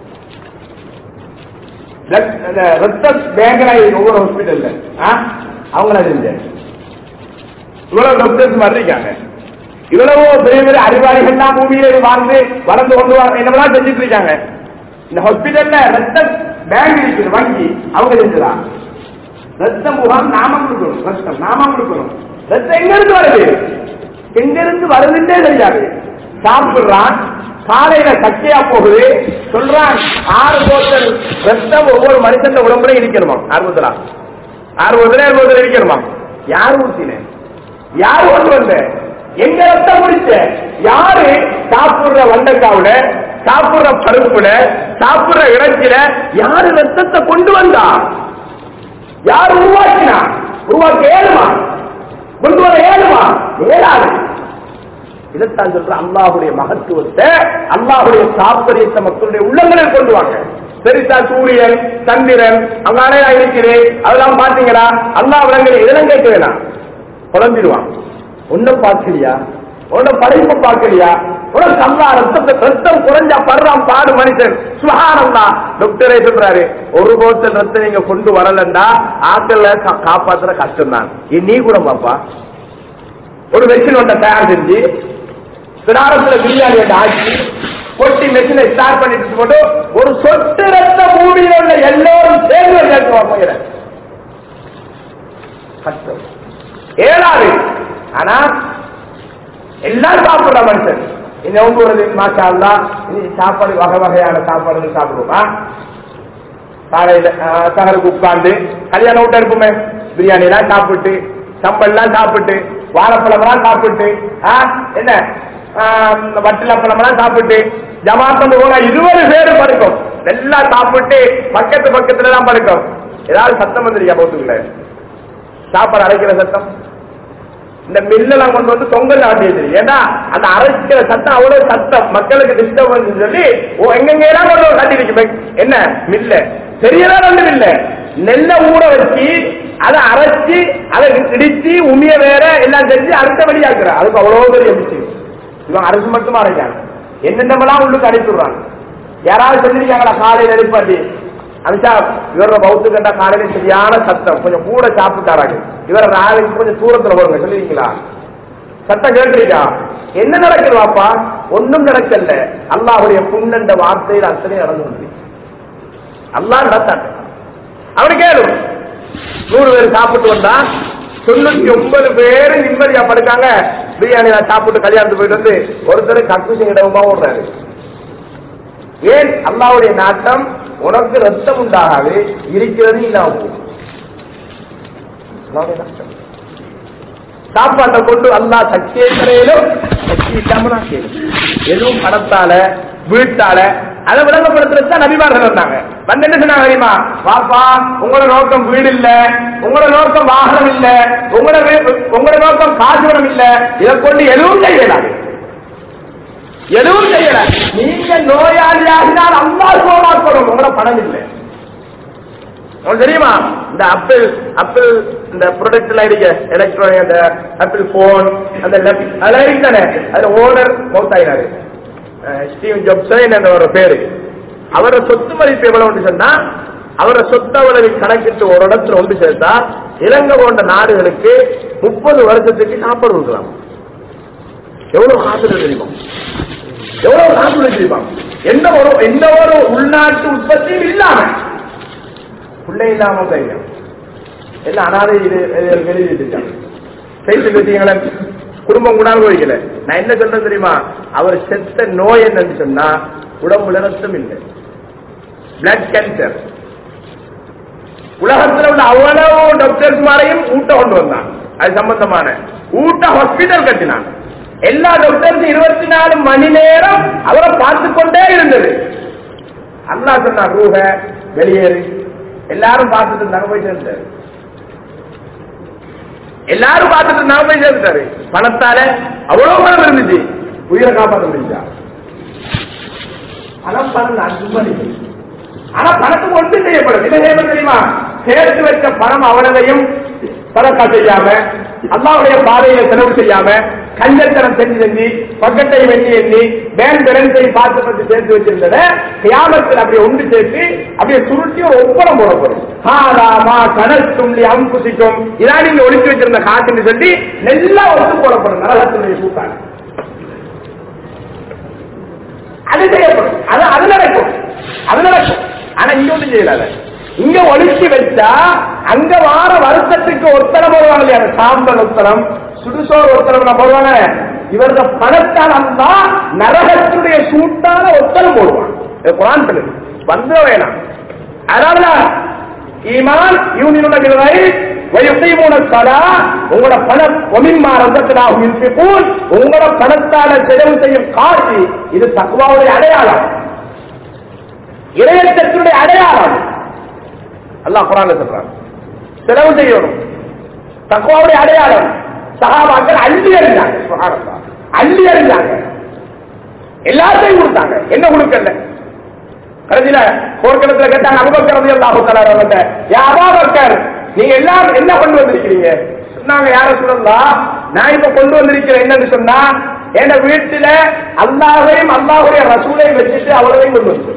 [SPEAKER 1] ரத்- அந்த ரத்த பேங்க்ல ஒவ்வொரு ஹாஸ்பிட்டல்ல அவங்கள செஞ்சேன் இவ்வளவு டாக்டர்ஸ் மாதிரி இருக்காங்க இவ்வளவு பெரிய பெரிய அறிவாளிகள்லாம் பூமியில வாழ்ந்து வளர்ந்து கொண்டு வர என்னவெல்லாம் செஞ்சுட்டு இருக்காங்க இந்த ஹாஸ்பிட்டல்ல ரத்த பேங்க் இருக்குது வங்கி அவங்க செஞ்சுதான் ரத்த முகாம் நாமம் கொடுக்கணும் ரத்தம் நாமம் கொடுக்கணும் ரத்தம் எங்க இருந்து வருது எங்க இருந்து வருதுன்னே தெரியாது சாப்பிடுறான் காலையில சக்கையா போகுது சொல்றான் ஆறு போத்தல் ரத்தம் ஒவ்வொரு மனுஷன் உடம்புல இருக்கணுமா ஆறு போத்தலா ஆறு போத்தல ஏழு போத்தல் இருக்கணுமா யார் ஊத்தினேன் யார் கொண்டு வந்த எங்க ரத்தம் முடிச்ச யாரு சாப்பிடுற வண்டக்காவுல சாப்பிடுற பருப்புல சாப்பிடுற இறைச்சில யாரு ரத்தத்தை கொண்டு வந்தா யார் உருவாக்கினா உருவாக்க ஏழுமா கொண்டு வர ஏழுமா ஏழாது இதைத்தான் சொல்ற அல்லாஹுடைய மகத்துவத்தை அல்லாஹுடைய தாற்பயத்தை மக்களுடைய உள்ளங்களில் கொண்டு வாங்க பெருசா சூரியன் சந்திரன் அங்க அணையா இருக்கிறேன் அதெல்லாம் பாத்தீங்களா அல்லாஹ் விலங்குல இதெல்லாம் கேட்க வேணாம் குழம்பிடுவான் ஒன்னும் பார்க்கலையா உன்ன படைப்பு பார்க்கலையா உனக்கு அல்லா ரத்தத்தை ரத்தம் குறைஞ்சா படுறான் பாடு மனுஷன் சுகானந்தா டாக்டரே சொல்றாரு ஒரு போத்தல் ரத்தம் நீங்க கொண்டு வரலண்டா ஆக்கல்ல கா- காப்பாத்துற கஷ்டம் தான் நீ கூட பாப்பா ஒரு மெஷின் ஒன்றை தயார் செஞ்சு கிடாரத்துல பிரியாணி ஒன்று ஆக்கி கொட்டி மெஷினை ஸ்டார்ட் பண்ணிட்டு போட்டு ஒரு சொட்டு ரத்த பூமியில் உள்ள எல்லோரும் சேர்ந்து கேட்டு போகிறேன் கஷ்டம் ஏழாவது ஆனா எல்லாம் சாப்பிடுற மனுஷன் இந்த ஒன்பது மாசா அல்லா இனி சாப்பாடு வகை வகையான சாப்பாடுகள் சாப்பிடுவோமா காலையில ஆஹ், சகருக்கு உட்கார்ந்து கல்யாண வீட்டை இருப்போமே பிரியாணி எல்லாம் சாப்பிட்டு சம்பல்லாம் சாப்பிட்டு வாழைப்பழம் எல்லாம் சாப்பிட்டு ஆ, என்ன வட்டிலப்பழம் எல்லாம் சாப்பிட்டு ஜமாத்தம் போனா இருபது பேரும் படுக்கும் எல்லாம் சாப்பிட்டு பக்கத்து பக்கத்துல தான் படுக்கும் ஏதாவது சத்தம் வந்துருக்கா போட்டுக்கல சாப்பாடு அரைக்கிற சத்தம் இந்த மில்லெல்லாம் கொண்டு வந்து தொங்கல் ஆட்டியது ஏன்னா அந்த அரைக்கிற சத்தம் அவ்வளவு சத்தம் மக்களுக்கு டிஸ்டர்பன்ஸ் சொல்லி ஓ எங்கெங்க எல்லாம் கொண்டு வந்து கட்டி இருக்கு என்ன மில்ல பெரியதா ரெண்டு மில்ல நெல்லை ஊற வச்சு அதை அரைச்சு அதை இடிச்சு உமிய வேற எல்லாம் செஞ்சு அடுத்த வெளியாக்குற அதுக்கு அவ்வளவு பெரிய மிஷின் இவன் அரசு மட்டும் அரைக்காங்க என்னென்னமெல்லாம் உள்ளுக்கு அனுப்பிடுறாங்க யாராவது சொல்லிருக்காங்களா காலையில எழுப்பாட்டி அமிஷா இவரோட பௌத்து கண்டா காலையில சரியான சத்தம் கொஞ்சம் கூட சாப்பிட்டாராங்க இவர நாளைக்கு கொஞ்சம் தூரத்துல போடுங்க சொல்லுவீங்களா சத்தம் கேட்டிருக்கா என்ன நடக்குது வாப்பா ஒண்ணும் நடக்கல அல்லாஹுடைய புண்ணண்ட வார்த்தையில் அத்தனை நடந்து கொண்டு அல்லாஹ் நடத்தாங்க அவனு கேளு நூறு பேர் சாப்பிட்டு வந்தா தொண்ணூத்தி ஒன்பது பேரு நிம்மதியா படுக்காங்க பிரியாணி நான் சாப்பிட்டு கல்யாணத்துக்கு போயிட்டு வந்து ஒருத்தர் கக்கூசிங் இடமா ஓடுறாரு ஏன் அல்லாவுடைய நாட்டம் உனக்கு ரத்தம் உண்டாகாது இருக்கிறது இல்லாம போகும் அல்லாஹ்வுடைய நாட்டம். சாப்பாட்டை கொண்டு அல்லாஹ் சக்தியை தரையிலும் சக்தி இல்லாம நான் கேளு எதுவும் பணத்தால வீட்டால அதை விளங்கப்படுத்துறது தான் நபிமார்கள் வந்தாங்க வந்து என்ன சொன்னாங்க தெரியுமா பாப்பா உங்களோட நோக்கம் வீடு இல்ல உங்களோட நோக்கம் வாகனம் இல்ல உங்களோட வே- உங்களோட நோக்கம் காசுவனம் இல்ல இதை கொண்டு எதுவும் செய்யலாம் எதுவும் செய்யல நீங்க நோயாளியாகினால் அம்மா சோமாக்கணும் உங்களோட பணம் இல்லை உங்களுக்கு தெரியுமா இந்த ஆப்பிள் ஆப்பிள் இந்த ப்ராடக்ட் எல்லாம் இருக்கு எலக்ட்ரானிக் அந்த ஆப்பிள் போன் அந்த lap- அதெல்லாம் இருக்கு தானே அதுல ஓனர் மவுத் ஆயினாரு ஸ்டீவ் ஜாப்ஸ் என்ற ஒரு பேரு அவரோட சொத்து மதிப்பு எவ்வளவு சொன்னா அவரோட சொத்து அளவை கணக்கிட்டு ஒரு இடத்துல ஒன்று சேர்த்தா இலங்கை போன்ற நாடுகளுக்கு முப்பது வருஷத்துக்கு சாப்பாடு கொடுக்கலாம் எவ்வளவு காசு தெரியுமா எவ்வளவு காசு தெரியுமா எந்த ஒரு எந்த ஒரு உள்நாட்டு உற்பத்தியும் இல்லாம பிள்ளை இல்லாம தைரியம் எல்லாம் அனாதை இது இது எழுதிட்டாங்க செய்து வச்சீங்களே குடும்பம் கூட அனுபவிக்கல நான் என்ன சொல்றேன் தெரியுமா அவர் செத்த நோய் என்னன்னு சொன்னா உடம்புல ரத்தம் இல்லை பிளட் கேன்சர் உலகத்துல உள்ள அவ்வளவு டாக்டர்ஸ் மாரையும் ஊட்ட கொண்டு வந்தான் அது சம்பந்தமான ஊட்ட ஹாஸ்பிட்டல் கட்டினான் எல்லா டாக்டர்ஸ் இருபத்தி நாலு மணி நேரம் அவரை பார்த்து கொண்டே இருந்தது அல்லாஹ் சொன்னா ரூஹ வெளியேறு எல்லாரும் பார்த்துட்டு இருந்தாங்க போய் சேர்ந்தாரு எல்லாரும் பார்த்துட்டு இருந்தாங்க போய் சேர்ந்தாரு பணத்தால அவ்வளவு பணம் இருந்துச்சு உயிரை காப்பாற்ற முடிஞ்சா பணம் பணம் தான் சும்மா இல்லை. ஆனா பணத்துக்கு ஒன்று செய்யப்படும் என்ன செய்யப்படும் தெரியுமா சேர்த்து வச்ச பணம் அவனதையும் சதக்கா செய்யாம அல்லாவுடைய பாதையில செலவு செய்யாம கஞ்சத்தனம் செஞ்சு செஞ்சு பக்கத்தை எண்ணி எண்ணி பேங்க் பேலன்ஸை பார்த்து பார்த்து சேர்த்து வச்சிருந்தத கியாமத்தில் அப்படியே ஒன்று சேர்த்து அப்படியே சுருட்டி ஒரு ஒப்பனம் போடப்படும் ஹாராமா கனத்தும் அம்புசிக்கும் இதான் நீங்க ஒழிச்சு வச்சிருந்த காசுன்னு சொல்லி நல்லா ஒத்து போடப்படும் நரகத்தினுடைய கூட்டாங்க அது செய்யப்படும் அது அது நடக்கும் அது நடக்கும் ஆனா இங்க ஒண்ணும் செய்யலாத இங்க ஒழிச்சு வச்சா அங்க வார வருஷத்துக்கு ஒத்தரம் போடுவாங்க இல்லையா அந்த சாம்பல் ஒத்தரம் சுடுசோர் ஒத்தரம் நான் போடுவாங்க இவரது பணத்தால் அந்த நரகத்துடைய சூட்டான ஒத்தரம் போடுவான் இது குரான் சொல்லுது வந்து வேணாம் அதனால ஈமான் யூனியனுட விலை வயுசைமூன சதா உங்களோட பணம் ஒமின்மா ரத்தத்தினாகும் யுன்ஃபிகூன் உங்களோட பணத்தால செலவு செய்யும் காசு இது தக்குவாவுடைய அடையாளம் இறையற்றத்தினுடைய அடையாளம் அல்லாஹ் குரான்ல சொல்றான் செலவு செய்யணும் தக்குவாவுடைய அடையாளம் சகாபாக்கள் அள்ளி அறிஞ்சாங்க சுகாரத்தா அள்ளி அறிஞ்சாங்க எல்லாத்தையும் கொடுத்தாங்க என்ன கொடுக்கல கடைசியில போர்க்களத்துல கேட்டாங்க அபுபக்கர் ரதி அல்லாஹு தஆலா அவர்கிட்ட யா அபூபக்கர் நீங்க எல்லாம் என்ன கொண்டு வந்திருக்கிறீங்க சொன்னாங்க யார சொல்லலாம் நான் இப்ப கொண்டு வந்திருக்கிறேன் என்னன்னு சொன்னா என் வீட்டுல அல்லாஹையும் அல்லாஹுடைய ரசூலையும் வச்சுட்டு அவ்வளவையும் கொண்டு வந்து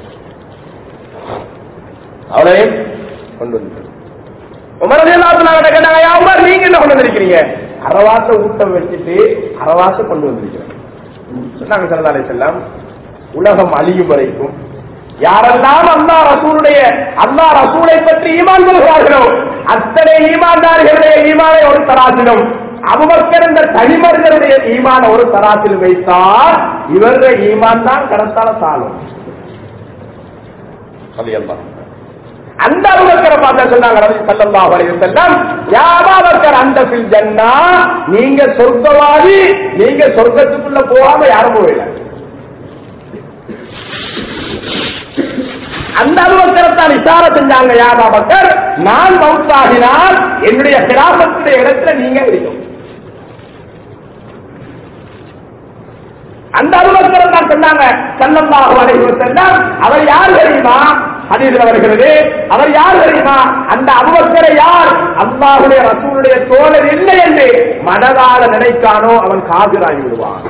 [SPEAKER 1] அவளையும் கொண்டு வந்து உமரது எல்லாத்துல கேட்டாங்க யா உமர் நீங்க என்ன கொண்டு வந்திருக்கிறீங்க அரவாச ஊட்டம் வச்சுட்டு அரவாச கொண்டு வந்திருக்கிறேன் சொன்னாங்க சல்லா செல்லம் உலகம் அழியும் வரைக்கும் யாரெல்லாம் அல்லா ரசூலுடைய அல்லா ரசூலை பற்றி ஈமான் கொள்கிறார்களோ அத்தனை ஈமான்தார்களுடைய ஈமானை ஒரு தராசிலும் அபுபக்கர் என்ற தனிமனிதருடைய ஈமான ஒரு தராசில் வைத்தால் இவருடைய ஈமான் தான் கடத்தால சாலும் அந்த அபுபக்கரை பார்த்தா சொன்னாங்க நபி ஸல்லல்லாஹு அலைஹி வஸல்லம் யா அபூபக்கர் அந்த ஃபில் ஜன்னா நீங்க சொர்க்கவாதி நீங்க சொர்க்கத்துக்குள்ள போகாம யாரும் போகல அந்த அலுவலகத்தான் இஷார செஞ்சாங்க யா அபூபக்கர் நான் மவுத்தாகினால் என்னுடைய கிராமத்துடைய இடத்துல நீங்க இருக்கணும் அந்த அலுவலகத்தில் தான் சொன்னாங்க சல்லல்லாஹு அலைஹி வஸல்லம் அவர் யார் தெரியுமா ஹதீஸ்ல வருகிறது அவர் யார் தெரியுமா அந்த அபுபக்கரை யார் அல்லாஹுடைய ரசூலுடைய தோழர் இல்லை என்று மனதால நினைக்கானோ அவன் காதிராகி விடுவான்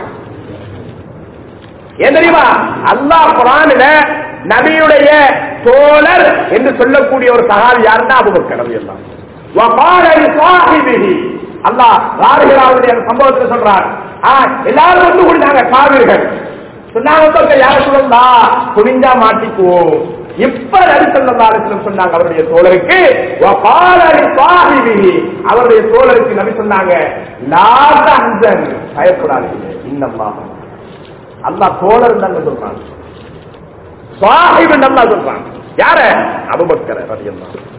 [SPEAKER 1] ஏன் தெரியுமா அல்லாஹ் குரானில நபியுடைய தோழர் என்று சொல்லக்கூடிய ஒரு சகாவி யாருன்னா அபுபக்கர் ரலியல்லாஹு அன்ஹு. وقال لصاحبه அல்லாஹ் ராருகிறாவுடைய சம்பவத்தை சொல்றார் ஆ, எல்லாரும் வந்து கூடினாங்க காவிர்கள் சொன்னாங்க "ஒருத்தர் யார சொல்லலாம் குனிஞ்சா மாட்டிக்குவோம் இப்ப நபி ஸல்லல்லாஹு அலைஹி வஸல்லம் சொன்னாங்க அவருடைய தோழருக்கு وقال لصاحبه அவருடைய தோழருக்கு நபி சொன்னாங்க லா தஹ்சன் பயப்படாதீங்க இன்னல்லாஹ் அல்லாஹ் தோழர் தாங்க சொல்றாங்க சாஹிப் அல்லாஹ் சொல்றான் யார அபூபக்கர் ரலியல்லாஹு அன்ஹு.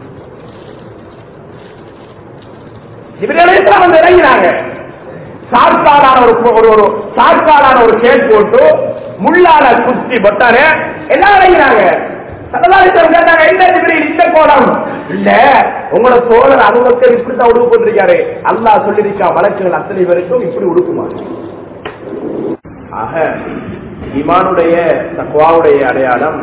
[SPEAKER 1] இவர்களைத்தான் வந்து இறங்கினாங்க சாட்காலான ஒரு ஒரு ஒரு சாட்காலான ஒரு கேட் போட்டு முள்ளால குத்தி பட்டாரு எல்லாம் இறங்கினாங்க சரதாரிசம் கேட்டாங்க என்ன ஜிப்ரீல் இந்த கோலம் இல்ல உங்களோட தோழர் அபுபக்கர் இப்படித்தான் உடுப்பு போட்டிருக்காரு அல்லாஹ் சொல்லிருக்கா வழக்குகள் அத்தனை பேருக்கும் இப்படி உடுக்குமா ஆக ஈமானுடைய தக்குவாவுடைய அடையாளம்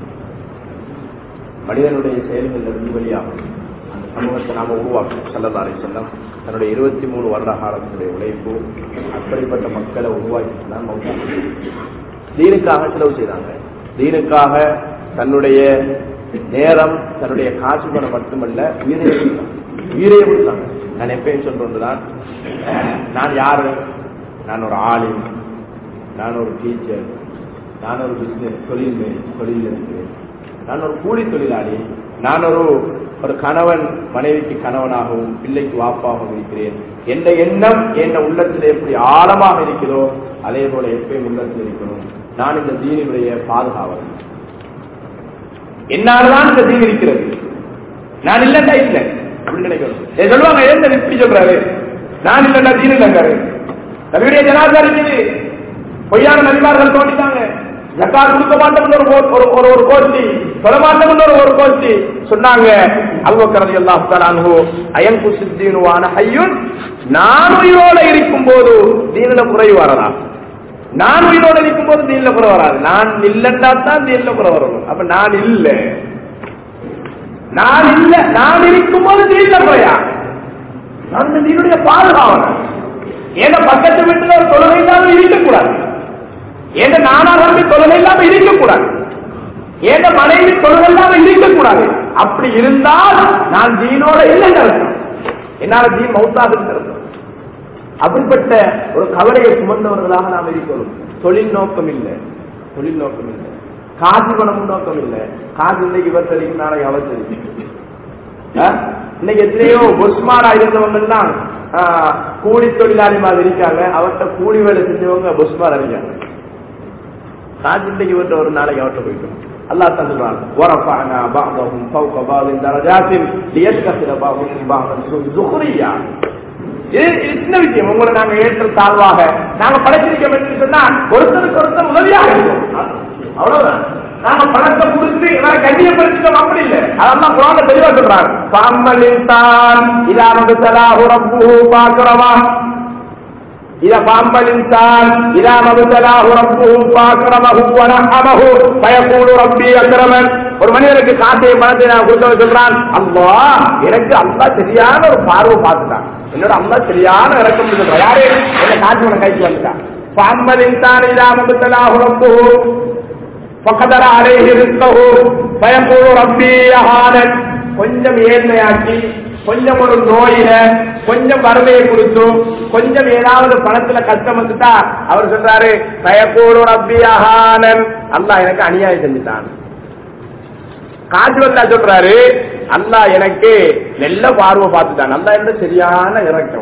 [SPEAKER 1] மனிதனுடைய செயல்களில் இருந்து வெளியாகும் அந்த சமூகத்தை நாம உருவாக்கணும் சல்லதாரை செல்லம் தன்னுடைய இருபத்தி மூணு வருட காலத்தினுடைய உழைப்பு அப்படிப்பட்ட மக்களை உருவாக்கி தான் மௌத்தாங்க தீனுக்காக செலவு செய்தாங்க தீனுக்காக தன்னுடைய நேரம் தன்னுடைய காசு பணம் மட்டுமல்ல உயிரையை கொடுத்தாங்க உயிரையை கொடுத்தாங்க நான் எப்பயும் சொல்றதுதான் நான் யாரு நான் ஒரு ஆளி நான் ஒரு டீச்சர் நான் ஒரு பிசினஸ் தொழில் தொழில் இருக்கிறேன் நான் ஒரு கூலி தொழிலாளி நான் ஒரு ஒரு கணவன் மனைவிக்கு கணவனாகவும் பிள்ளைக்கு வாப்பாகவும் இருக்கிறேன் எந்த எண்ணம் என் உள்ளத்தில் எப்படி ஆழமாக இருக்கிறதோ அதே போல எப்பயும் உள்ளத்தில் இருக்கணும் நான் இந்த தீனினுடைய பாதுகாவல் என்னால்தான் இந்த தீன் இருக்கிறது நான் இல்லைண்டா இல்லை அப்படின்னு நினைக்கணும் ஏ, சொல்லுவாங்க என்ன இப்படி சொல்றாரு நான் இல்லைண்டா தீன் இல்லைங்காரு நபியுடைய ஜனாதா இருக்குது பொய்யான நபிமார்கள் தோண்டிட்டாங்க ஜக்காத் கொடுக்க மாட்டோம்னு ஒரு கோ- ஒரு ஒரு ஒரு கோஷ்டி சொல்ல மாட்டோம்னு ஒரு ஒரு கோஷ்டி சொன்னாங்க அல்வக்கரதி எல்லாம் தலான்ஹோ அயன் குசித்தீனுவான ஐயுன் நான் உயிரோட இருக்கும் போது தீனில குறைவு வரதா நான் உயிரோட இருக்கும் போது தீனில குறை வராது நான் இல்லைன்னா தான் தீனில குறை வரணும் அப்ப நான் இல்ல நான் இல்ல நான் இருக்கும் போது தீனில குறையா நான் இந்த தீனுடைய பாதுகாவலன் ஏன்னா பக்கத்து வீட்டுல ஒரு தொழுகை இல்லாம இருக்கக்கூடாது ஏன்னா நானா நம்பி தொழுகை இல்லாம இருக்கக்கூடாது ஏன்னா மனைவி தொழுகை இல்லாம இருக்கக்கூடாது அப்படி இருந்தால் நான் தீனோட இல்லைங்க என்னால தீன் மௌத்தாக அப்படிப்பட்ட ஒரு கவலையை சுமந்தவர்களாக நாம் இருக்கணும் தொழில் நோக்கம் இல்லை தொழில் நோக்கம் இல்லை காசு பணம் நோக்கம் இல்லை காசு இன்னைக்கு இவர் தெரியும் நாளைக்கு அவர் தெரியும் ஆ? இன்னைக்கு எத்தனையோ பொஸ்மாரா இருந்தவங்க எல்லாம் ஆ, கூலி தொழிலாளி மாதிரி இருக்காங்க அவர்கிட்ட கூலி வேலை செஞ்சவங்க பொஸ்மாரா இருக்காங்க காசு இன்னைக்கு இவர்கிட்ட ஒரு நாளைக்கு அவர்கிட்ட போயிட்டோம் அல்லாஹ் தான் சொல்றான் ورفعنا بعضهم فوق بعض درجات ليتخذ بعضهم بعضا سخريا இது இது சின்ன விஷயம் உங்களை நாங்க ஏற்ற தாழ்வாக நாங்க படைச்சிருக்கோம் என்று சொன்னா ஒருத்தருக்கு ஒருத்தர் உதவியாக இருக்கும் அவ்வளவுதான் நாங்க பணத்தை கொடுத்து நாங்க கண்ணியப்படுத்திட்டோம் அப்படி இல்லை அதெல்லாம் குரான் தெளிவா சொல்றாங்க பாம்பலின் தான் இதானது தலாஹு ரப்புஹு பாக்குறவா إذا فأما الإنسان إذا ما ابتلاه ربه فأكرمه ونعمه فيقول ربي أكرمن ஒரு மனிதனுக்கு காசையும் பணத்தை நான் கொடுத்தவன் சொல்றான் அல்லா எனக்கு அல்லா சரியான ஒரு பார்வை பார்த்துட்டான் என்னோட அல்லா சரியான இறக்கம் சொல்றான் யாரு என்ன காசு உன கைக்கு வந்துட்டான் பாம்பல் இன்சான் இல்லாம பித்தலாஹு ரப்புஹு فقدر عليه رزقه فيقول ربي أهانن கொஞ்சம் ஏழ்மையாக்கி கொஞ்சம் ஒரு நோயில கொஞ்சம் வறுமையை கொடுத்து கொஞ்சம் ஏதாவது பணத்துல கஷ்டம் வந்துட்டா அவர் சொல்றாரு பயக்கூடு ரப்பி அஹானன் அல்லாஹ் எனக்கு அநியாயம் செஞ்சுட்டான் காசு வந்தா சொல்றாரு அல்லாஹ் எனக்கு நல்ல பார்வை பார்த்துட்டான் நல்லா இருந்த சரியான இறக்கம்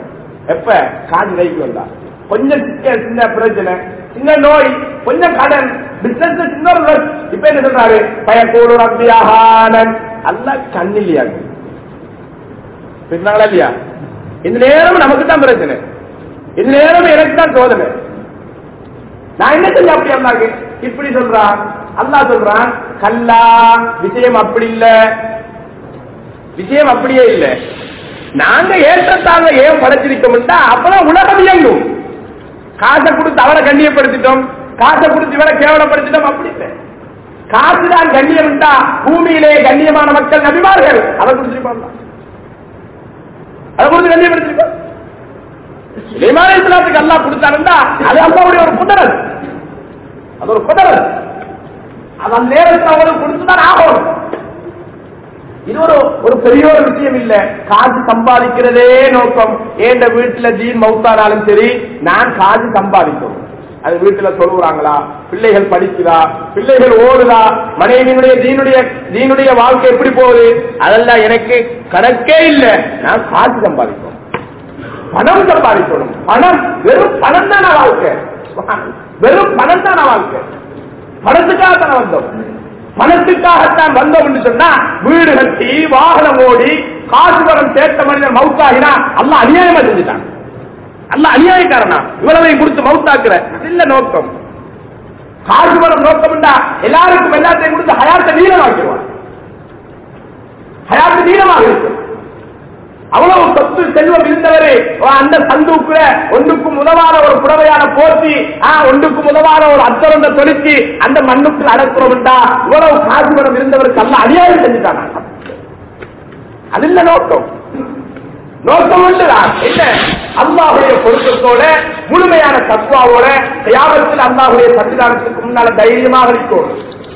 [SPEAKER 1] எப்ப காது கைக்கு வந்தா கொஞ்சம் சிக்க சின்ன பிரச்சனை சின்ன நோய் கொஞ்சம் கடன் பிசினஸ் சின்ன ஒரு loss. இப்ப என்ன சொல்றாரு பயக்கூடு ரப்பியாகானன் அல்ல கண்ணிலியாங்க பின்னாங்களா இல்லையா இந்த நேரம் நமக்கு தான் பிரச்சனை இந்த நேரம் எனக்கு தான் சோதனை நான் என்ன செஞ்ச அப்படி அல்லாக்கு இப்படி சொல்றான் அல்லாஹ் சொல்றான் கல்லா விஷயம் அப்படி இல்ல விஷயம் அப்படியே இல்ல நாங்க ஏற்றத்தாங்க ஏன் படைச்சிருக்கோம்னா அப்பதான் உலகம் இயங்கும் காசை கொடுத்து அவரை கண்ணியப்படுத்திட்டோம் காசை கொடுத்து இவரை கேவலப்படுத்திட்டோம் அப்படி இல்லை காசுதான் கண்ணியம் பூமியிலே கண்ணியமான மக்கள் நபிமார்கள் அதை கொடுத்துருப்பாங்க அதை கொடுத்து கண்ணியப்படுத்திருப்பாங்க சுலைமான இஸ்லாத்துக்கு அல்லாஹ் கொடுத்தாருந்தா அது அல்லாவுடைய ஒரு குதிரல் அது ஒரு குதிரல் அது அந்த நேரத்தில் அவங்களுக்கு கொடுத்துதான் ஆகும் இது ஒரு ஒரு பெரிய ஒரு விஷயம் இல்ல காசு சம்பாதிக்கிறதே நோக்கம் ஏண்ட வீட்டுல தீன் மவுத்தானாலும் சரி நான் காசு சம்பாதிக்கணும் அது வீட்டுல சொல்லுறாங்களா பிள்ளைகள் படிக்குதா பிள்ளைகள் ஓடுதா மனைவியினுடைய தீனுடைய தீனுடைய வாழ்க்கை எப்படி போகுது அதெல்லாம் எனக்கு கணக்கே இல்ல நான் காசு சம்பாதிக்கணும் பணம் சம்பாதிக்கணும் பணம் வெறும் பணம் தான வாழ்க்கை வெறும் பணம் தான வாழ்க்கை பணத்துக்காக தானே வந்தோம் பணத்துக்காகத்தான் வந்தோம் என்று சொன்னா வீடு கட்டி வாகனம் ஓடி காசு பணம் சேர்த்த மனிதன் மவுத்தாகினா அல்ல அநியாயமா செஞ்சுட்டான் அல்ல அநியாயக்காரனா இவ்வளவையும் கொடுத்து மவுத்தாக்குற அது இல்ல நோக்கம் காசு பணம் நோக்கம் எல்லாருக்கும் எல்லாத்தையும் கொடுத்து ஹயாத்தை நீளமாக்கிடுவான் ஹயாத்து நீளமாக இருக்கும் அவ்வளவு சொத்து செல்வம் இருந்தவரு அந்த சந்துக்குள்ள ஒன்றுக்கும் உதவாத ஒரு புடவையான போர்த்தி ஒன்றுக்கும் உதவாத ஒரு அத்தரந்த தொழிற்சி அந்த மண்ணுக்குள் அடக்குறோம்டா இவ்வளவு காசு பணம் இருந்தவருக்கு அல்ல அநியாயம் செஞ்சுட்டாங்க அது இல்ல நோக்கம் நோக்கம் உண்டுதான் என்ன அல்லாஹுடைய பொருத்தத்தோட முழுமையான தத்துவாவோட யாபத்தில் அல்லாஹுடைய சன்னிதானத்துக்கு முன்னால தைரியமாக இருக்கும்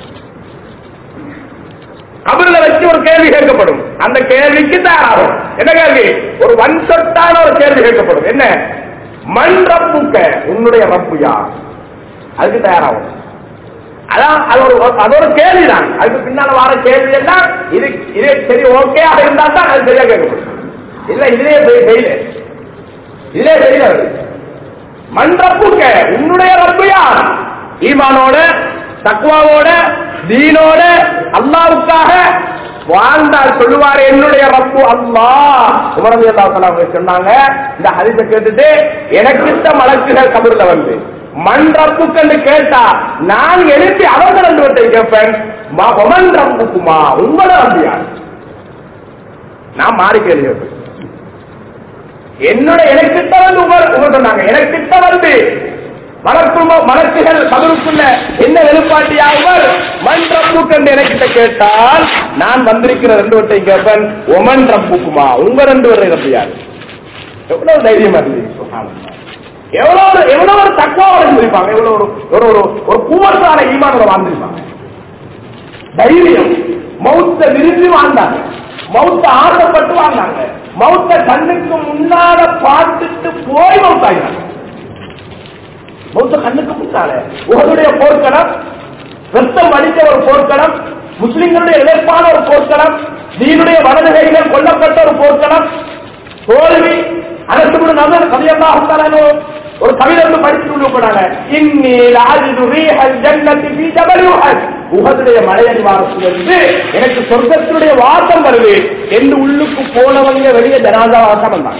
[SPEAKER 1] கபர்ல வச்சு ஒரு கேள்வி கேட்கப்படும் அந்த கேள்விக்கு தயாராகும் என்ன கேள்வி ஒரு வன் சொட்டான ஒரு கேள்வி கேட்கப்படும் என்ன மண் ரப்புக்க உன்னுடைய ரப்பு யார் அதுக்கு தயாராகும் அதான் அது ஒரு அது ஒரு கேள்விதான் அதுக்கு பின்னால வர கேள்வி எல்லாம் இது இதே சரி ஓகேயாக இருந்தா தான் அது சரியா கேட்கப்படும் இல்ல இதுலயே ஃபெயில் இதுலயே ஃபெயில் வருது மண் ரப்புக்க உன்னுடைய ரப்பு யார் ஈமானோட தக்குவாவோட தீனோட அல்லாவுக்காக வாழ்ந்தால் சொல்லுவார் என்னுடைய ரப்பு அல்லா உமரது அவங்க சொன்னாங்க இந்த ஹரிச கேட்டுட்டு எனக்கு இந்த மலக்குகள் கபூர்ல வந்து மண் ரப்பு கண்டு கேட்டா நான் எழுப்பி அவங்க ரெண்டு பேர்த்தை கேட்பேன் ஒமன் ரப்புக்குமா உங்களோட ரப்பியா நான் மாறி கேள்வி கேட்பேன் என்னோட எனக்கிட்ட வந்து உங்க உங்க சொன்னாங்க எனக்கிட்ட வந்து மலக்குமோ மலக்குகள் கபருக்குள்ள என்ன வெளிப்பாட்டியாகுவர் மண் ரப்புக்கு என்று எனக்கிட்ட கேட்டால் நான் வந்திருக்கிற ரெண்டு வட்டை கேட்பேன் ஒமன் ரப்புக்குமா உங்க ரெண்டு வரை ரப்பியார் எவ்வளவு தைரியமா இருக்கு எவ்வளவு எவ்வளவு ஒரு தக்குவாவோட இருந்திருப்பாங்க எவ்வளவு ஒரு ஒரு ஒரு ஒரு பூவத்தான ஈமானோட வாழ்ந்திருப்பாங்க தைரியம் மௌத்த விரும்பி வாழ்ந்தாங்க மௌத்த ஆசைப்பட்டு வாழ்ந்தாங்க மௌத்த கண்ணுக்கு முன்னால பார்த்துட்டு போய் மௌத்தாயினாங்க மௌத்த கண்ணுக்கு முன்னால உங்களுடைய போர்க்களம் ரத்தம் வடித்த ஒரு போர்க்களம் முஸ்லிம்களுடைய எதிர்ப்பான ஒரு போர்க்களம் நீனுடைய வலதுகைகள் கொல்லப்பட்ட ஒரு போர்க்களம் தோல்வி அரசு நபர் கவியமாக ஒரு கவிதை வந்து படிச்சுட்டு உள்ள போனாங்க இன்னீல் ஆஜிது ரீஹல் ஜன்னதி ஃபீ ஜபல் உஹத் உஹதுடைய மலையடிவாரத்திலிருந்து எனக்கு சொர்க்கத்தினுடைய வாசம் வருது என்று உள்ளுக்கு போனவங்க வெளியே ஜனாதா வாசம் வந்தாங்க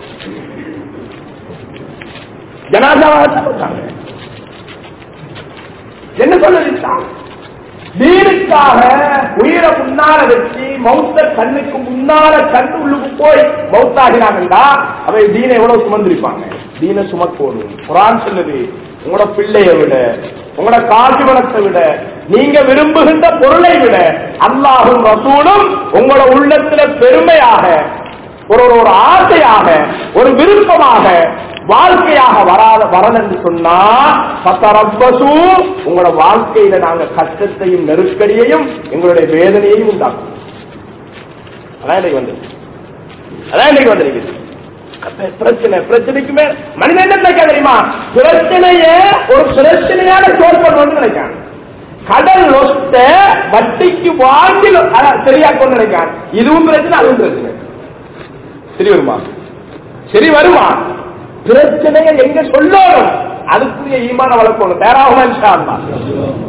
[SPEAKER 1] ஜனாதா வாசம் வந்தாங்க என்ன சொல்லிட்டான் தீனுக்காக உயிரை முன்னால வச்சு மௌத்த கண்ணுக்கு முன்னால கண்ணு உள்ளுக்கு போய் மௌத்தாகினாங்கடா அவை தீனை எவ்வளவு சுமந்திருப்பாங்க தீன சுமக்கோணும் குரான் சொல்லுது உங்களோட பிள்ளைய விட உங்களோட காசு பணத்தை விட நீங்க விரும்புகின்ற பொருளை விட அல்லாஹும் ரசூலும் உங்களோட உள்ளத்துல பெருமையாக ஒரு ஒரு ஒரு ஆசையாக ஒரு விருப்பமாக வாழ்க்கையாக வராத வரணும் என்று சொன்னா பத்தரப்பசு உங்களோட வாழ்க்கையில நாங்க கஷ்டத்தையும் நெருக்கடியையும் எங்களுடைய வேதனையையும் உண்டாக்கும் அதான் இன்னைக்கு வந்து அதான் இன்னைக்கு வந்திருக்குது பிரச்சனை பிரச்சனைக்கு மேல மனிதன் என்ன நினைக்க தெரியுமா பிரச்சனைய ஒரு பிரச்சனையான சோல் பண்ணுவோம்னு நினைக்கான் கடல் ஒத்த வட்டிக்கு வாங்கி சரியா கொண்டு நினைக்கான் இதுவும் பிரச்சனை அதுவும் பிரச்சனை சரி வருமா சரி வருவான் பிரச்சனையை எங்க சொல்லணும் அதுக்குரிய ஈமான வளர்க்கணும் தேராகுமா இன்ஷா அல்லாஹ்.